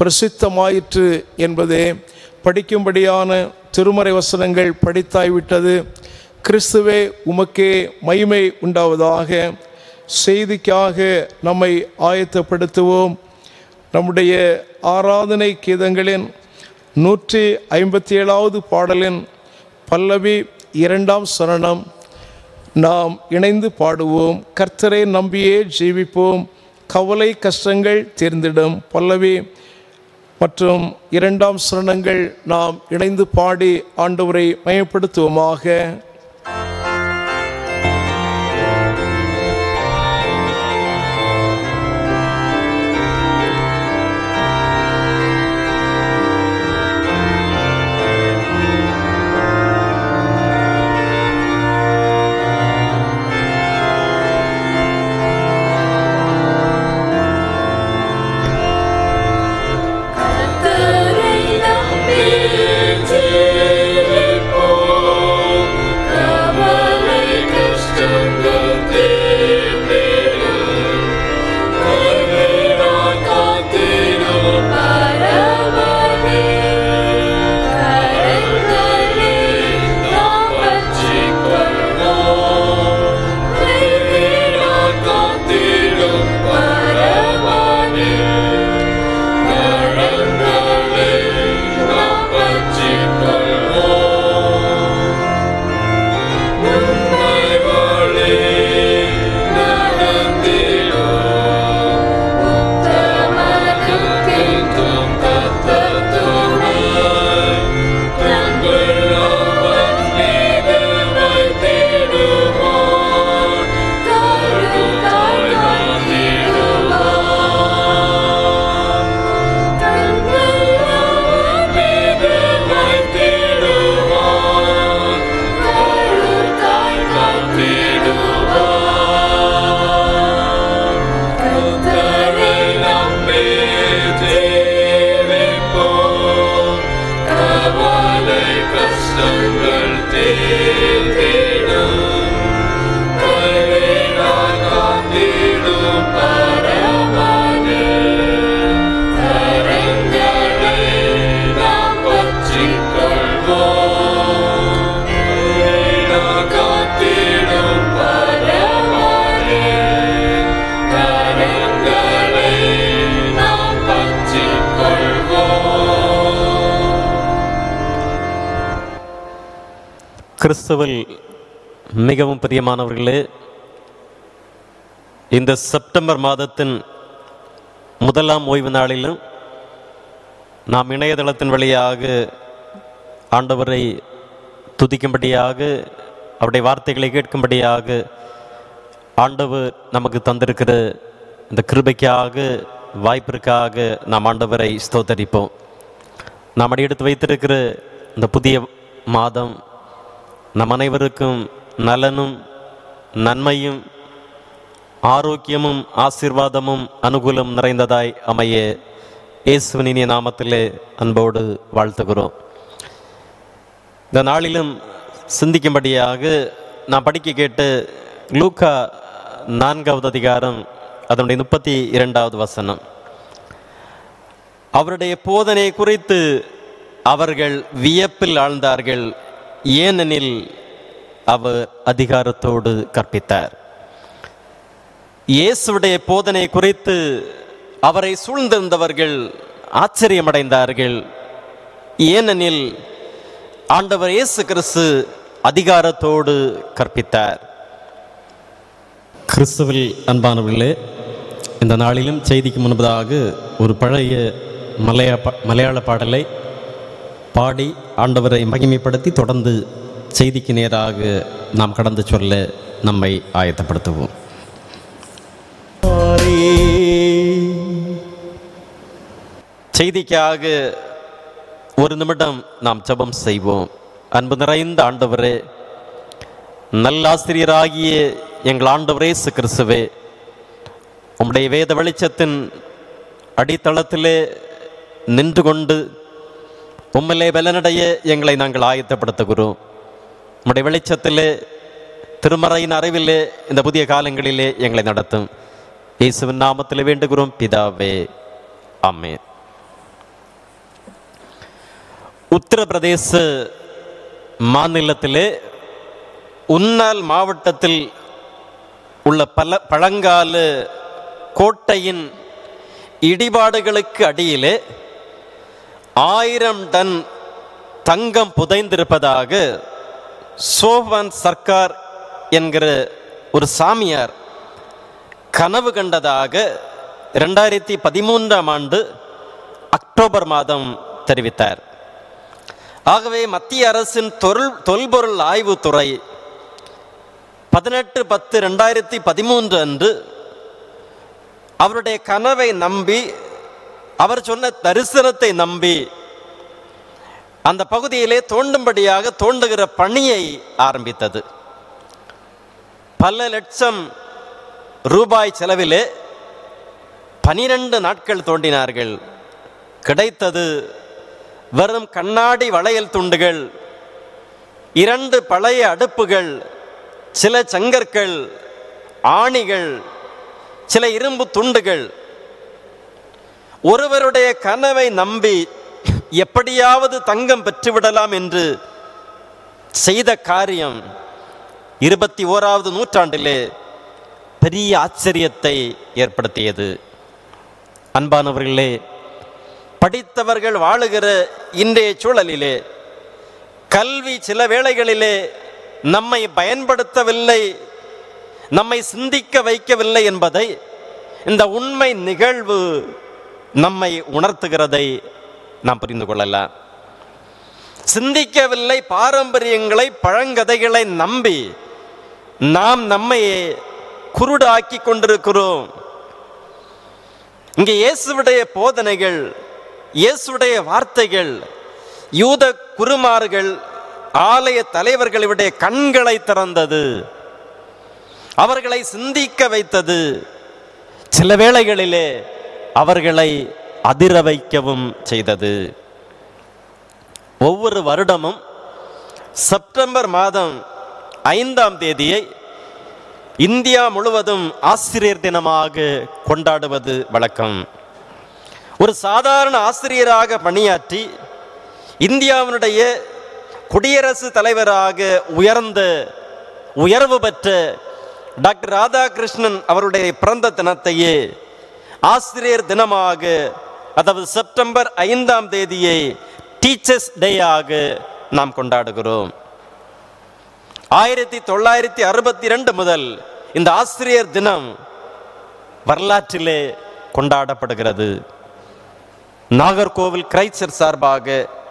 பிரசித்தமாயிற்று என்பதே படிக்கும்படியான திருமறை வசனங்கள் படித்தாய்விட்டது கிறிஸ்துவே உமக்கே மகிமை உண்டாவதாக செய்திக்காக நம்மை ஆயத்தப்படுத்துவோம் நம்முடைய ஆராதனை கீதங்களின் நூற்றி ஐம்பத்தி ஏழாவது பாடலின் பல்லவி இரண்டாம் சரணம் நாம் இணைந்து பாடுவோம் கர்த்தரை நம்பியே ஜீவிப்போம் கவலை கஷ்டங்கள் தீர்ந்திடும் பல்லவி மற்றும் இரண்டாம் சரணங்கள் நாம் இணைந்து பாடி ஆண்டவரை மயப்படுத்துவோமாக கர்த்தரை நம்பி ஜீவிப்போம். கவலை கஷ்டங்கள் தீர்ந்திடும். கைவிடாக் காத்திடும் பரமனே. கரங்களில் நாம் பற்றிக் கொள்வோம். கைவிடாக் காத்திடும் பரமனே. கரங்களை நாம் பற்றிக் கொள்வோம். உண்மை வழி நடந்திடும். உத்தமனுக்கென்றும் கர்த்தர் துணை. கண்கள் அவன் மீது வைத்திடுவார். கருத்தாய் காத்திடுவார். கண்கள் அவன் மீது வைத்திடுவார். கருத்தாய் காத்திடுவார். கர்த்தரை நம்பி ஜீவிப்போம். கவலை கஷ்டங்கள் தீர்ந்திடும். கைவிடாக் காத்திடும் பரமனே. கரங்களை நாம் பற்றிக் கொள்வோம். கைவிடாக் காத்திடும் பரமனே. கரங்களை நாம் பற்றிக் கொள்வோம். கிறிஸ்துவில் மிகவும் பிரியமானவர்களே இந்த செப்டம்பர் மாதத்தின் முதலாம் ஓய்வு நாளிலும் நாம் இணையதளத்தின் வழியாக ஆண்டவரை துதிக்கும்படியாக அவருடைய வார்த்தைகளை கேட்கும்படியாக ஆண்டவர் நமக்கு தந்திருக்கிற இந்த கிருபைக்காக வாய்ப்பிற்காக நாம் ஆண்டவரை ஸ்தோத்தரிப்போம் நாம் அடியெடுத்து வைத்திருக்கிற இந்த புதிய மாதம் நம் அனைவருக்கும் நலனும் நன்மையும் ஆரோக்கியமும் ஆசீர்வாதமும் அனுகூலம் நிறைந்ததாய் அமைய இயேசுவின் இனிய நாமத்திலே அன்போடு வாழ்த்துகிறோம் இந்த நாளிலும் சிந்திக்கும்படியாக நான் படிக்க கேட்டு லூக்கா நான்காவது அதிகாரம் அதனுடைய முப்பத்தி இரண்டாவது வசனம் அவருடைய போதனை குறித்து அவர்கள் வியப்பில் ஆழ்ந்தார்கள் ஏனெனில் அவர் அதிகாரத்தோடு கற்பித்தார் இயேசுடைய போதனை குறித்து அவரை சூழ்ந்திருந்தவர்கள் ஆச்சரியமடைந்தார்கள் ஏனெனில் ஆண்டவர் இயேசு கிறிஸ்து அதிகாரத்தோடு கற்பித்தார் கிறிஸ்துவில் அன்பானவர்களே இந்த நாளிலும் செய்திக்கு முன்பதாக ஒரு பழைய மலையா மலையாள பாடலை பாடி ஆண்டவரை மகிமைப்படுத்தி தொடர்ந்து செய்திக்கு நேராக நாம் கடந்து சொல்ல நம்மை ஆயத்தப்படுத்துவோம் செய்திக்காக ஒரு நிமிடம் நாம் ஜெபம் செய்வோம் அன்பு நிறைந்த ஆண்டவரே நல்லாசிரியராகிய எங்கள் ஆண்டவரே இயேசு கிறிஸ்துவே உம்முடைய வேத வெளிச்சத்தின் அடித்தளத்திலே நின்று கொண்டு உம்மிலே பலனடைய எங்களை நாங்கள் ஆயத்தப்படுத்துகிறோம் உம்முடைய வெளிச்சத்திலே திருமறையின் அறிவிலே இந்த புதிய காலங்களிலே எங்களை நடத்தும் இயேசுவின் நாமத்தில் வேண்டுகிறோம் பிதாவே ஆமென் உத்தரப்பிரதேச மாநிலத்திலே உன்னால் மாவட்டத்தில் உள்ள பல பழங்கால கோட்டையின் இடிபாடுகளுக்கு அடியிலே ஆயிரம் டன் தங்கம் புதைந்திருப்பதாக சோவான் சர்க்கார் என்கிற ஒரு சாமியார் கனவு கண்டதாக ரெண்டாயிரத்தி பதிமூன்றாம் ஆண்டு அக்டோபர் மாதம் தெரிவித்தார் ஆகவே மத்திய அரசின் தொல் தொல்பொருள் ஆய்வுத்துறை பதினெட்டு பத்து ரெண்டாயிரத்தி பதிமூன்று அன்று அவருடைய கனவை நம்பி அவர் சொன்ன தரிசனத்தை நம்பி அந்த பகுதியிலே தோண்டும்படியாக தோண்டுகிற பணியை ஆரம்பித்தது பல லட்சம் ரூபாய் செலவிலே பனிரெண்டு நாட்கள் தோண்டினார்கள் கிடைத்தது வெறும் கண்ணாடி வளையல் துண்டுகள் இரண்டு பழைய அடுப்புகள் சில செங்கற்கள் ஆணிகள் சில இரும்பு துண்டுகள் ஒருவருடைய கனவை நம்பி எப்படியாவது தங்கம் பெற்றுவிடலாம் என்று செய்த காரியம் இருபத்தி ஓராவது நூற்றாண்டிலே பெரிய ஆச்சரியத்தை ஏற்படுத்தியது அன்பானவர்களே படித்தவர்கள் வாழுகிற இன்றைய சூழலிலே கல்வி சில வேளைகளிலே நம்மை பயன்படுத்தவில்லை நம்மை சிந்திக்க வைக்கவில்லை என்பதை இந்த உண்மை நிகழ்வு நம்மை உணர்த்துகிறதை நாம் புரிந்து கொள்ளலாம் சிந்திக்கவில்லை பாரம்பரியங்களை பழங்கதைகளை நம்பி நாம் நம்மை குருடாக்கி கொண்டிருக்கிறோம் இங்கே இயேசுவுடைய போதனைகள் இயேசுடைய வார்த்தைகள் யூத குருமார்கள் ஆலய தலைவர்களுடைய கண்களை திறந்தது அவர்களை சிந்திக்க வைத்தது சில வேளைகளிலே அவர்களை அதிர வைக்கவும் செய்தது ஒவ்வொரு வருடமும் செப்டம்பர் மாதம் ஐந்தாம் தேதியை இந்தியா முழுவதும் ஆசிரியர் தினமாக கொண்டாடுவது வழக்கம் ஒரு சாதாரண ஆசிரியராக பணியாற்றி இந்தியாவினுடைய குடியரசு தலைவராக உயர்ந்த உயர்வு பெற்ற டாக்டர் ராதாகிருஷ்ணன் அவருடைய பிறந்த தினத்தையே ஆசிரியர் தினமாக அதாவது செப்டம்பர் ஐந்தாம் தேதியை டீச்சர்ஸ் டேயாக நாம் கொண்டாடுகிறோம் ஆயிரத்தி தொள்ளாயிரத்தி அறுபத்தி ரெண்டு முதல் இந்த ஆசிரியர் தினம் வரலாற்றிலே கொண்டாடப்படுகிறது நாகர்கோவில் கிரைச்சர் சார்பாக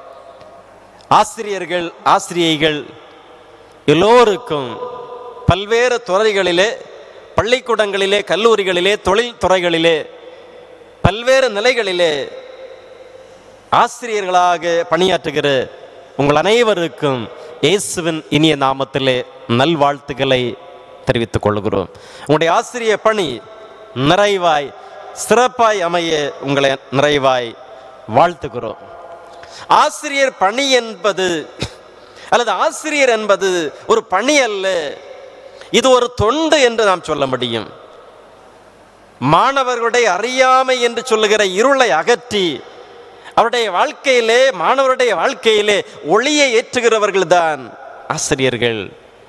ஆசிரியர்கள் ஆசிரியைகள் எல்லோருக்கும் பல்வேறு துறைகளிலே பள்ளிக்கூடங்களிலே கல்லூரிகளிலே தொழில் துறைகளிலே பல்வேறு நிலைகளிலே ஆசிரியர்களாக பணியாற்றுகிற உங்கள் அனைவருக்கும் இயேசுவின் இனிய நாமத்திலே நல்வாழ்த்துக்களை தெரிவித்துக் கொள்கிறோம் உங்களுடைய ஆசிரிய பணி நிறைவாய் சிறப்பாய் அமைய உங்களை நிறைவாய் வாழ்த்துகிறோம் ஆசிரியர் பணி என்பது அல்லது ஆசிரியர் என்பது ஒரு பணி அல்ல இது ஒரு தொண்டு என்று நாம் சொல்ல முடியும் மாணவர்களுடைய அறியாமை என்று சொல்லுகிற இருளை அகற்றி அவருடைய வாழ்க்கையிலே மாணவருடைய வாழ்க்கையிலே ஒளியை ஏற்றுகிறவர்கள் தான் ஆசிரியர்கள்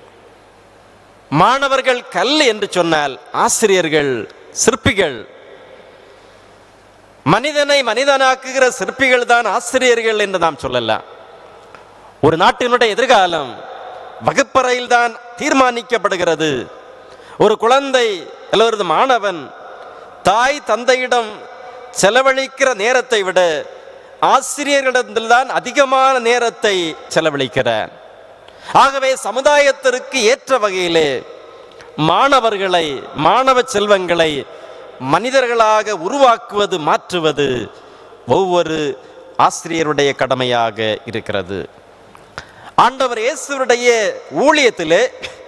மாணவர்கள் கல் என்று சொன்னால் ஆசிரியர்கள் சிற்பிகள் மனிதனை மனிதனாக்குகிற சிற்பிகள் தான் ஆசிரியர்கள் என்று நாம் சொல்லலாம் ஒரு நாட்டினுடைய எதிர்காலம் வகுப்பறையில் தான் தீர்மானிக்கப்படுகிறது ஒரு குழந்தை அல்லது மாணவன் தாய் தந்தையிடம் செலவழிக்கிற நேரத்தை விட ஆசிரியர்களிடத்தில்தான் அதிகமான நேரத்தை செலவழிக்கிறார் ஆகவே சமுதாயத்திற்கு ஏற்ற வகையிலே மாணவர்களை மாணவ செல்வங்களை மனிதர்களாக உருவாக்குவது மாற்றுவது ஒவ்வொரு ஆசிரியருடைய கடமையாக இருக்கிறது ஆண்டவர் இயேசுடைய ஊழியத்திலே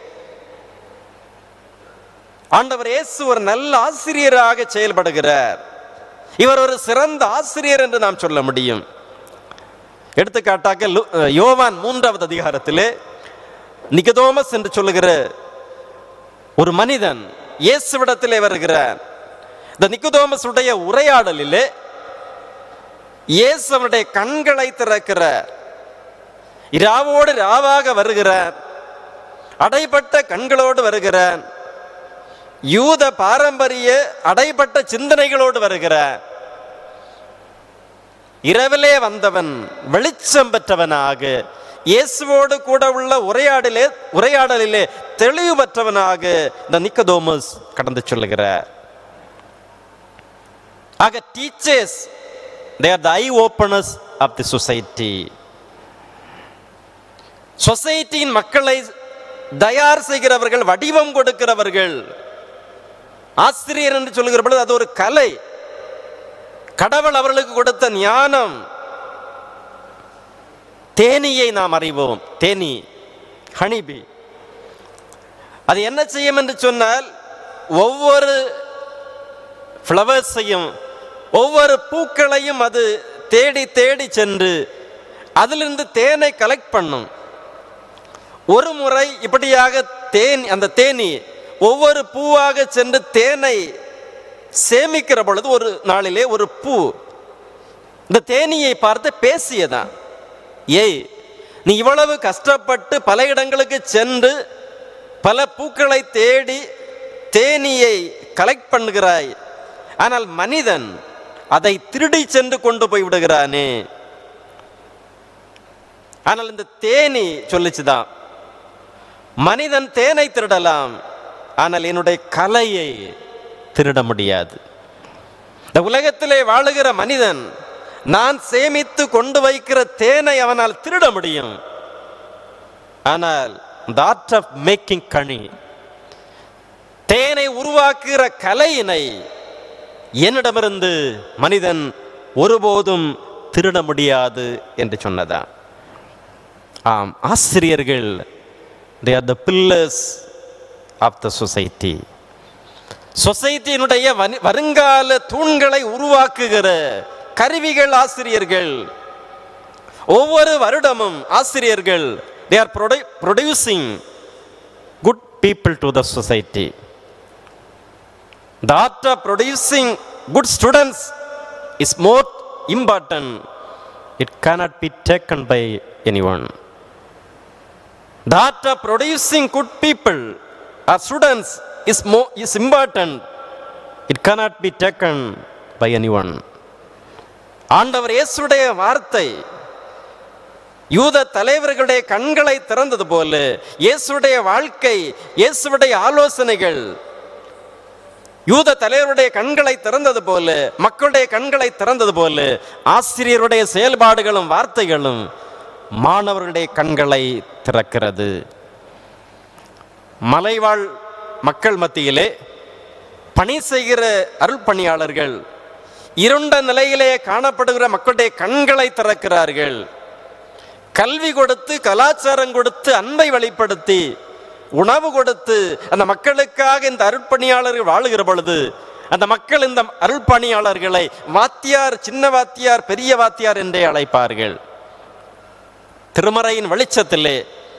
ஆண்டவர் இயேசு ஒரு நல்ல ஆசிரியராக செயல்படுகிறார் இவர் ஒரு சிறந்த ஆசிரியர் என்று நாம் சொல்ல முடியும் எடுத்துக்காட்டாக லு- யோவான் மூன்றாவது அதிகாரத்திலே நிகதோமஸ் என்று சொல்லுகிற ஒரு மனிதன் இயேசுவிடத்திலே வருகிறார் இந்த நிக்கோதோமஸுடைய உரையாடலிலே இயேசு அவனுடைய கண்களை திறக்கிறார் இராவோடு ராவாக வருகிறார் அடைபட்ட கண்களோடு வருகிறார் யூத பாரம்பரிய அடைபட்ட சிந்தனைகளோடு வருகிறார் இரவிலே வந்தவன் வெளிச்சம் பெற்றவனாக இயேசுவோடு கூட உள்ள உரையாடலே உரையாடலிலே தெளிவு பெற்றவனாக இந்த நிக்கதோமஸ் கடந்து சொல்லுகிறார் ஆக teachers they are the eye openers of the society சொசைட்டியின் மக்களை தயார் செய்கிறவர்கள் வடிவம் கொடுக்கிறவர்கள் ஆசிரியர் என்று சொல்லுகிற பொழுது அது ஒரு கலை கடவுள் அவர்களுக்கு கொடுத்த ஞானம் தேனியை நாம் அறிவோம் தேனி ஹனிபி அது என்ன செய்யும் என்று சொன்னால் ஒவ்வொரு ஃப்ளவர்ஸையும் ஒவ்வொரு பூக்களையும் அது தேடி தேடி சென்று அதிலிருந்து தேனை கலெக்ட் பண்ணும் ஒரு முறை இப்படியாக தேன் அந்த தேனி ஒவ்வொரு பூவாக சென்று தேனை சேமிக்கிற பொழுது ஒரு நாளிலே ஒரு பூ இந்த தேனியை பார்த்து பேசியதான் ஏய் நீ இவ்வளவு கஷ்டப்பட்டு பல இடங்களுக்கு சென்று பல பூக்களை தேடி தேனியை கலெக்ட் பண்ணுகிறாய் ஆனால் மனிதன் அதை திருடி சென்று கொண்டு போய் விடுகிறானே ஆனால் இந்த தேனி சொல்லிச்சுதான் மனிதன் தேனை திருடலாம் ஆனால் என்னுடைய கலையை திருட முடியாது இந்த உலகத்திலே வாழுகிற மனிதன் நான் சேமித்து கொண்டு வைக்கிற தேனை அவனால் திருட முடியும் ஆனால் the art of மேக்கிங் கனி தேனை உருவாக்குகிற கலையினை என்னிடமிருந்து மனிதன் ஒருபோதும் திருட முடியாது என்று சொன்னதான் ஆம் ஆசிரியர்கள் they are the pillars of the society சொசைட்டியினுடைய வனி- வருங்கால தூண்களை உருவாக்குகிற கருவிகள் ஆசிரியர்கள் ஒவ்வொரு வருடமும் ஆசிரியர்கள் they are producing good people to the society The art of producing good students is more important. It cannot be taken by anyone. The art of producing good people or students is more is important. It cannot be taken by anyone. ஆண்டவர் இயேசுடைய வார்த்தை யூத தலைவர்களுடைய கண்களை திறந்தது போல இயேசுடைய வாழ்க்கை இயேசுடைய ஆலோசனைகள் யூத தலைவருடைய கண்களை திறந்தது போல மக்களுடைய கண்களை திறந்தது போல ஆசிரியருடைய செயல்பாடுகளும் வார்த்தைகளும் மாணவர்களுடைய கண்களை திறக்கிறது மலைவாழ் மக்கள் மத்தியிலே பணி செய்கிற அருள் பணியாளர்கள் இருண்ட நிலையிலே காணப்படுகிற மக்களுடைய கண்களை திறக்கிறார்கள் கல்வி கொடுத்து கலாச்சாரம் கொடுத்து அன்பை வெளிப்படுத்தி உணவு கொடுத்து அந்த மக்களுக்காக இந்த அருட்பணியாளர்கள் வாழுகிற பொழுது அந்த மக்கள் இந்த அருள்பணியாளர்களை வாத்தியார் சின்ன வாத்தியார் பெரிய வாத்தியார் என்றே அழைப்பார்கள் திருமறையின் வெளிச்சத்திலே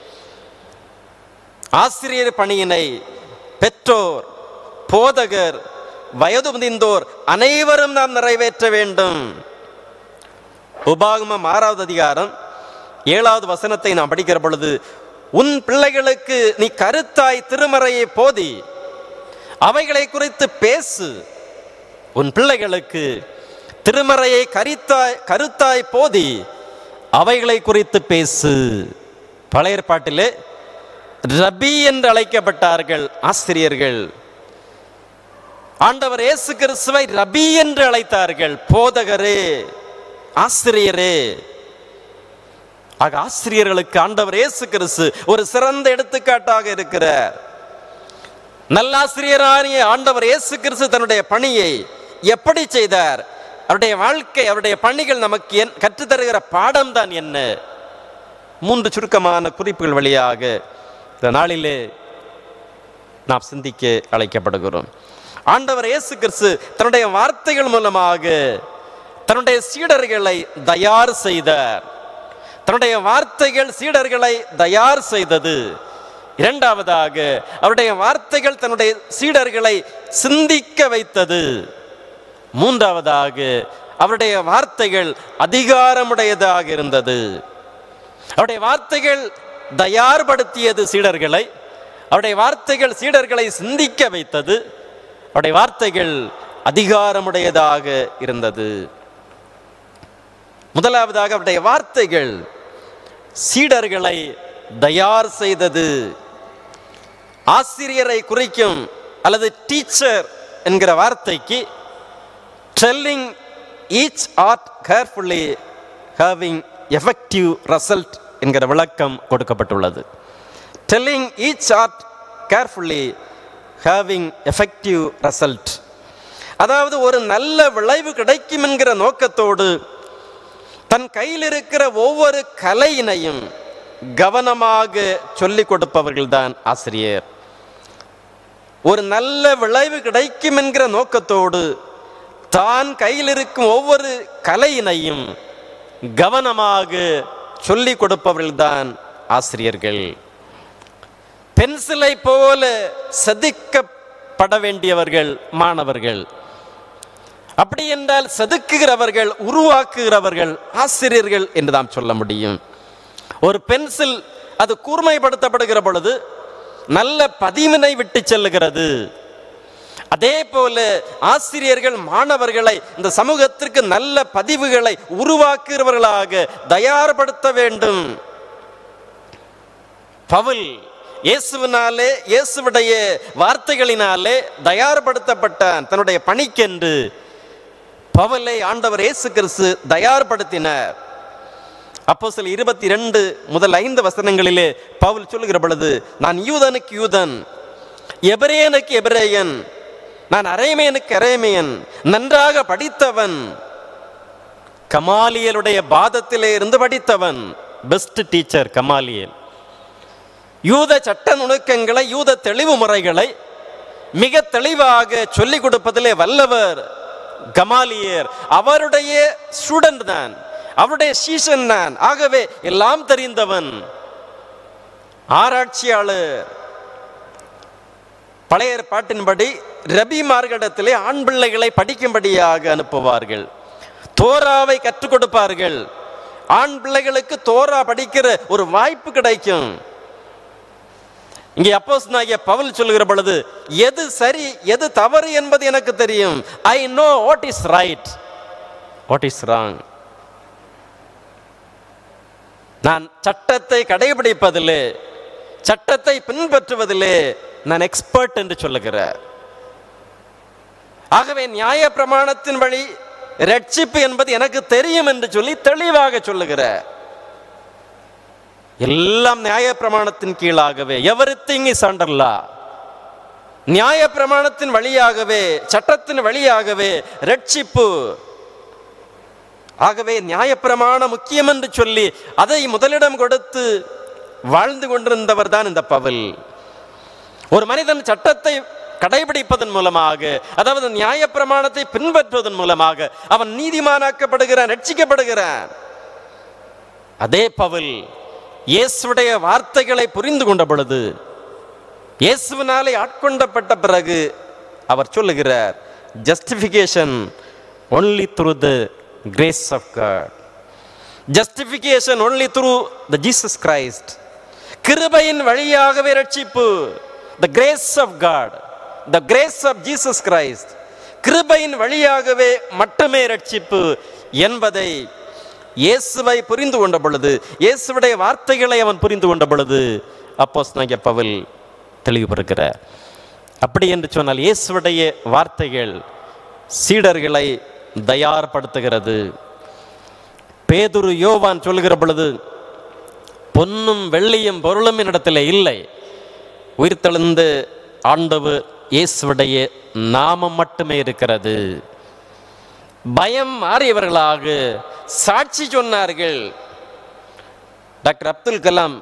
ஆசிரியர் பணியினை பெற்றோர் போதகர் வயது முதிர்ந்தோர் அனைவரும் நாம் நிறைவேற்ற வேண்டும் உபாகமம் ஆறாவது அதிகாரம் ஏழாவது வசனத்தை நாம் படிக்கிற பொழுது உன் பிள்ளைகளுக்கு நீ கருத்தாய் திருமறையை போதி அவைகளை குறித்து பேசு உன் பிள்ளைகளுக்கு திருமறையை கரித்தாய் கருத்தாய் போதி அவைகளை குறித்து பேசு பழைய ஏற்பாட்டிலே ரபி என்று அழைக்கப்பட்டார்கள் ஆசிரியர்கள் ஆண்டவர் இயேசு கிறிஸ்துவை ரபி என்று அழைத்தார்கள் போதகரே ஆசிரியரே ஆக ஆசிரியர்களுக்கு ஆண்டவர் இயேசு கிறிஸ்து ஒரு சிறந்த எடுத்துக்காட்டாக இருக்கிறார் நல்லாசிரியரானிய ஆண்டவர் இயேசு கிறிஸ்து தன்னுடைய பணியை எப்படி செய்தார் அவருடைய வாழ்க்கை அவருடைய பணிகள் நமக்கு என் கற்றுத்தருகிற பாடம் தான் என்ன மூன்று சுருக்கமான குறிப்புகள் வழியாக இந்த நாளிலே நாம் சிந்திக்க அழைக்கப்படுகிறோம் ஆண்டவர் இயேசு கிறிஸ்து தன்னுடைய வார்த்தைகள் மூலமாக தன்னுடைய சீடர்களை தயார் செய்தார் தன்னுடைய வார்த்தைகள் சீடர்களை தயார் செய்தது இரண்டாவதாக அவருடைய வார்த்தைகள் தன்னுடைய சீடர்களை சிந்திக்க வைத்தது மூன்றாவதாக அவருடைய வார்த்தைகள் அதிகாரமுடையதாக இருந்தது அவருடைய வார்த்தைகள் தயார்படுத்தியது சீடர்களை அவருடைய வார்த்தைகள் சீடர்களை சிந்திக்க வைத்தது அவருடைய வார்த்தைகள் அதிகாரமுடையதாக இருந்தது முதலாவதாக அவருடைய வார்த்தைகள் சீடர்களை தயார் செய்தது ஆசிரியரை குறிக்கும் அல்லது டீச்சர் என்கிற வார்த்தைக்கு telling each art carefully having effective result என்கிற விளக்கம் கொடுக்கப்பட்டுள்ளது telling each art carefully having effective result அதாவது ஒரு நல்ல விளைவு கிடைக்கும் என்கிற நோக்கத்தோடு தன் கையில் இருக்கிற ஒவ்வொரு கலையினையும் கவனமாக சொல்லிக் கொடுப்பவர்கள்தான் ஆசிரியர் ஒரு நல்ல விளைவு கிடைக்கும் என்கிற நோக்கத்தோடு தான் கையில் இருக்கும் ஒவ்வொரு கலையினையும் கவனமாக சொல்லிக் கொடுப்பவர்கள்தான் ஆசிரியர்கள் பென்சிலை போல செதுக்கப்பட வேண்டியவர்கள் மாணவர்கள் அப்படி என்றால் செதுக்குகிறவர்கள் உருவாக்குகிறவர்கள் ஆசிரியர்கள் என்று நாம் சொல்ல முடியும் ஒரு பென்சில் அது கூர்மைப்படுத்தப்படுகிற பொழுது நல்ல பதிவினை விட்டு செல்லுகிறது அதே போல ஆசிரியர்கள் மாணவர்களை இந்த சமூகத்திற்கு நல்ல பதிவுகளை உருவாக்குகிறவர்களாக தயார்படுத்த வேண்டும் பவுல் இயேசுவினாலே இயேசுவுடைய வார்த்தைகளினாலே தயார்படுத்தப்பட்டான் தன்னுடைய பணிக்கென்று பவுலை ஆண்டவர் இயேசு கிறிஸ்து தயார்படுத்தினார் அப்போ சில இருபத்தி ரெண்டு முதல் ஐந்து வசனங்களிலே பவுல் சொல்லுகிற பொழுது நான் யூதனுக்கு யூதன் எபிரேயனுக்கு எபிரேயன் நான் அரேமையனுக்கு அரேமையன் நன்றாக படித்தவன் கமாலியலுடைய பாதத்திலே இருந்து படித்தவன் பெஸ்ட் டீச்சர் கமாலியல் யூத சட்ட நுணுக்கங்களை யூத தெளிவு முறைகளை மிக தெளிவாக சொல்லிக் கொடுப்பதிலே வல்லவர் கமாலியர் அவருடைய ஸ்டூடெண்ட் தான் அவருடைய சீசன் தான் ஆகவே எல்லாம் தெரிந்தவன் ஆராய்ச்சியாளர் பழைய ஏற்பாட்டின்படி ரபிமார்களிடத்திலே ஆண் பிள்ளைகளை படிக்கும்படியாக அனுப்புவார்கள் தோராவை கற்றுக் கொடுப்பார்கள் ஆண் பிள்ளைகளுக்கு தோரா படிக்கிற ஒரு வாய்ப்பு கிடைக்கும் இங்கே அப்போஸ் நாகிய பவுல் சொல்லுகிற பொழுது எது சரி எது தவறு என்பது எனக்கு தெரியும் I know what is right what is wrong நான் சட்டத்தை கடைபிடிப்பதிலே சட்டத்தை பின்பற்றுவதிலே நான் எக்ஸ்பர்ட் என்று சொல்லுகிறார் ஆகவே நியாய பிரமாணத்தின் வழி ரட்சிப்பு என்பது எனக்கு தெரியும் என்று சொல்லி தெளிவாக சொல்லுகிறார் எல்லாம் நியாய பிரமாணத்தின் கீழாகவே எவரி திங் இஸ் அண்டர்லா நியாய பிரமாணத்தின் வழியாகவே சட்டத்தின் வழியாகவே ரட்சிப்பு ஆகவே நியாயப்பிரமாணம் முக்கியம் என்று சொல்லி அதை முதலிடம் கொடுத்து வாழ்ந்து கொண்டிருந்தவர் தான் இந்த பவுல் ஒரு மனிதன் சட்டத்தை கடைபிடிப்பதன் மூலமாக அதாவது நியாயப்பிரமாணத்தை பின்பற்றுவதன் மூலமாக அவன் நீதிமானாக்கப்படுகிறான் ரட்சிக்கப்படுகிறான் அதே பவுல் இயேசுடைய வார்த்தைகளை புரிந்து கொண்ட பொழுது இயேசுவினாலே ஆட்கொண்டப்பட்ட பிறகு அவர் சொல்லுகிறார் justification only through the grace of God justification only through the Jesus Christ கிருபையின் வழியாகவே ரட்சிப்பு the grace of God the grace of Jesus Christ கிருபையின் வழியாகவே மட்டுமே ரட்சிப்பு என்பதை இயேசுவை புரிந்து கொண்ட பொழுது இயேசுவுடைய வார்த்தைகளை அவன் புரிந்து கொண்ட பொழுது அப்போஸ் நாங்கள் பவுல் தெளிவுபடுகிறார் அப்படி என்று சொன்னால் இயேசுவுடைய வார்த்தைகள் சீடர்களை தயார்படுத்துகிறது பேதுரு யோவான் சொல்லுகிற பொழுது பொன்னும் வெள்ளியும் பொருளும் என்னிடத்தில் இல்லை உயிர்த்தெழுந்த ஆண்டவர் இயேசுவுடைய நாமம் மட்டுமே இருக்கிறது பயம் மாறியவர்களாக சாட்சி சொன்னார்கள் டாக்டர் அப்துல் கலாம்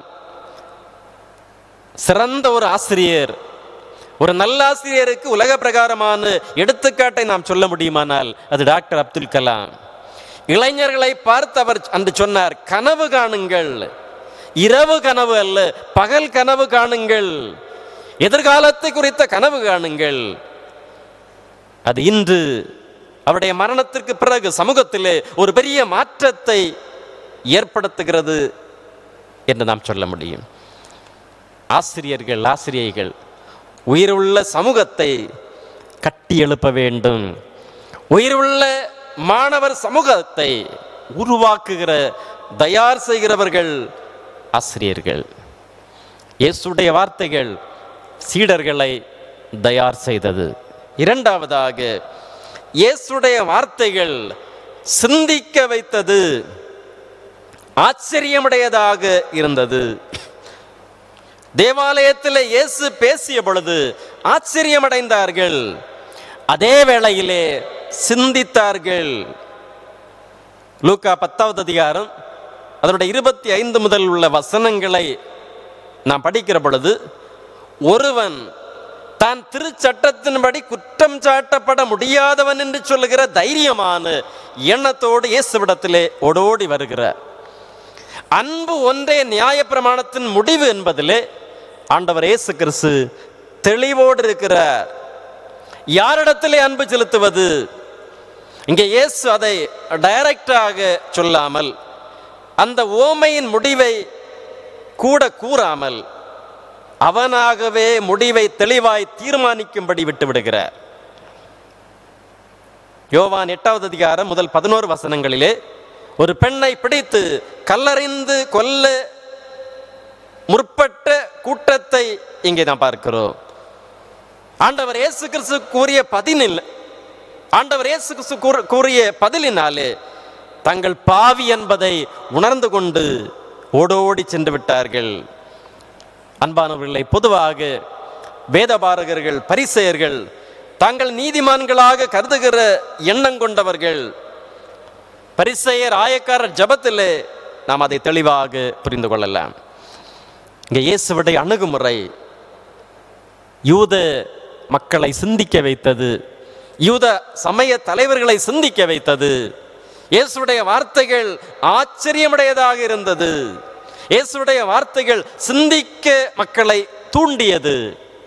சிறந்த ஒரு ஆசிரியர் ஒரு நல்ல ஆசிரியருக்கு உலக பிரகாரமான எடுத்துக்காட்டை நாம் சொல்ல முடியுமானால் அது டாக்டர் அப்துல் கலாம் இளைஞர்களை பார்த்து அவர் அன்று சொன்னார் கனவு காணுங்கள் இரவு கனவு அல்ல பகல் கனவு காணுங்கள் எதிர்காலத்தை குறித்த கனவு காணுங்கள் அது இன்று அவருடைய மரணத்திற்கு பிறகு சமூகத்திலே ஒரு பெரிய மாற்றத்தை ஏற்படுத்துகிறது என்று நாம் சொல்ல முடியும் ஆசிரியர்கள் ஆசிரியைகள் உயிருள்ள சமூகத்தை கட்டி எழுப்ப வேண்டும் உயிருள்ள மாணவர் சமூகத்தை உருவாக்குகிற தயார் செய்கிறவர்கள் ஆசிரியர்கள் இயேசுடைய வார்த்தைகள் சீடர்களை தயார் செய்தது இரண்டாவதாக இயேசுடைய வார்த்தைகள் சிந்திக்க வைத்தது ஆச்சரியமுடையதாக இருந்தது தேவாலயத்தில் இயேசு பேசிய பொழுது ஆச்சரியமடைந்தார்கள் அதே வேளையிலே சிந்தித்தார்கள் லூக்கா பத்தாவது அதிகாரம் அதனுடைய இருபத்தி ஐந்து முதல் உள்ள வசனங்களை நாம் படிக்கிற பொழுது ஒருவன் தான் திருச்சட்டத்தின்படி குற்றம் சாட்டப்பட முடியாதவன் என்று சொல்லுகிற தைரியமான எண்ணத்தோடு இயேசுவிடத்திலே ஓடோடி வருகிறார் அன்பு ஒன்றே நியாயப்பிரமாணத்தின் முடிவு என்பதிலே ஆண்டவர் இயேசு கிறிஸ்து தெளிவோடு இருக்கிறார் யாரிடத்திலே அன்பு செலுத்துவது இங்கே இயேசு அதை டைரக்டாக சொல்லாமல் அந்த ஓமையின் முடிவை கூட கூறாமல் அவனாகவே முடிவை தெளிவாய் தீர்மானிக்கும்படி விட்டு விடுகிறார் யோவான் எட்டாவது அதிகாரம் முதல் பதினோரு வசனங்களிலே ஒரு பெண்ணை பிடித்து கல்லறிந்து கொல்ல முற்பட்ட கூட்டத்தை இங்கே நாம் பார்க்கிறோம் ஆண்டவர் இயேசு கிறிஸ்து கூறிய பதினில் ஆண்டவர் இயேசு கிறிஸ்து கூற- கூறிய பதிலினாலே தங்கள் பாவி என்பதை உணர்ந்து கொண்டு ஓடோடி சென்று விட்டார்கள் அன்பானவர்களை பொதுவாக வேதபாரகர்கள் பரிசெயர்கள் தாங்கள் நீதிமான்களாக கருதுகிற எண்ணம் கொண்டவர்கள் பரிசெயர் ஆயக்காரர் ஜபத்திலே நாம் அதை தெளிவாக புரிந்து கொள்ளலாம் இங்கே இயேசுவுடைய அணுகுமுறை யூத மக்களை சிந்திக்க வைத்தது யூத சமய தலைவர்களை சிந்திக்க வைத்தது இயேசுடைய வார்த்தைகள் ஆச்சரியமுடையதாக இருந்தது இயேசுடைய வார்த்தைகள் சிந்திக்க மக்களை தூண்டியது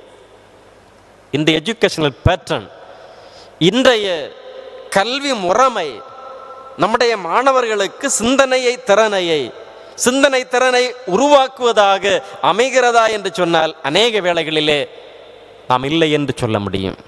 இந்த எஜுகேஷனல் பேட்டர்ன் இன்றைய கல்வி முறைமை நம்முடைய மாணவர்களுக்கு சிந்தனையை திறனையை சிந்தனை திறனை உருவாக்குவதாக அமைகிறதா என்று சொன்னால் அநேக வேளைகளிலே நாம் இல்லை என்று சொல்ல முடியும்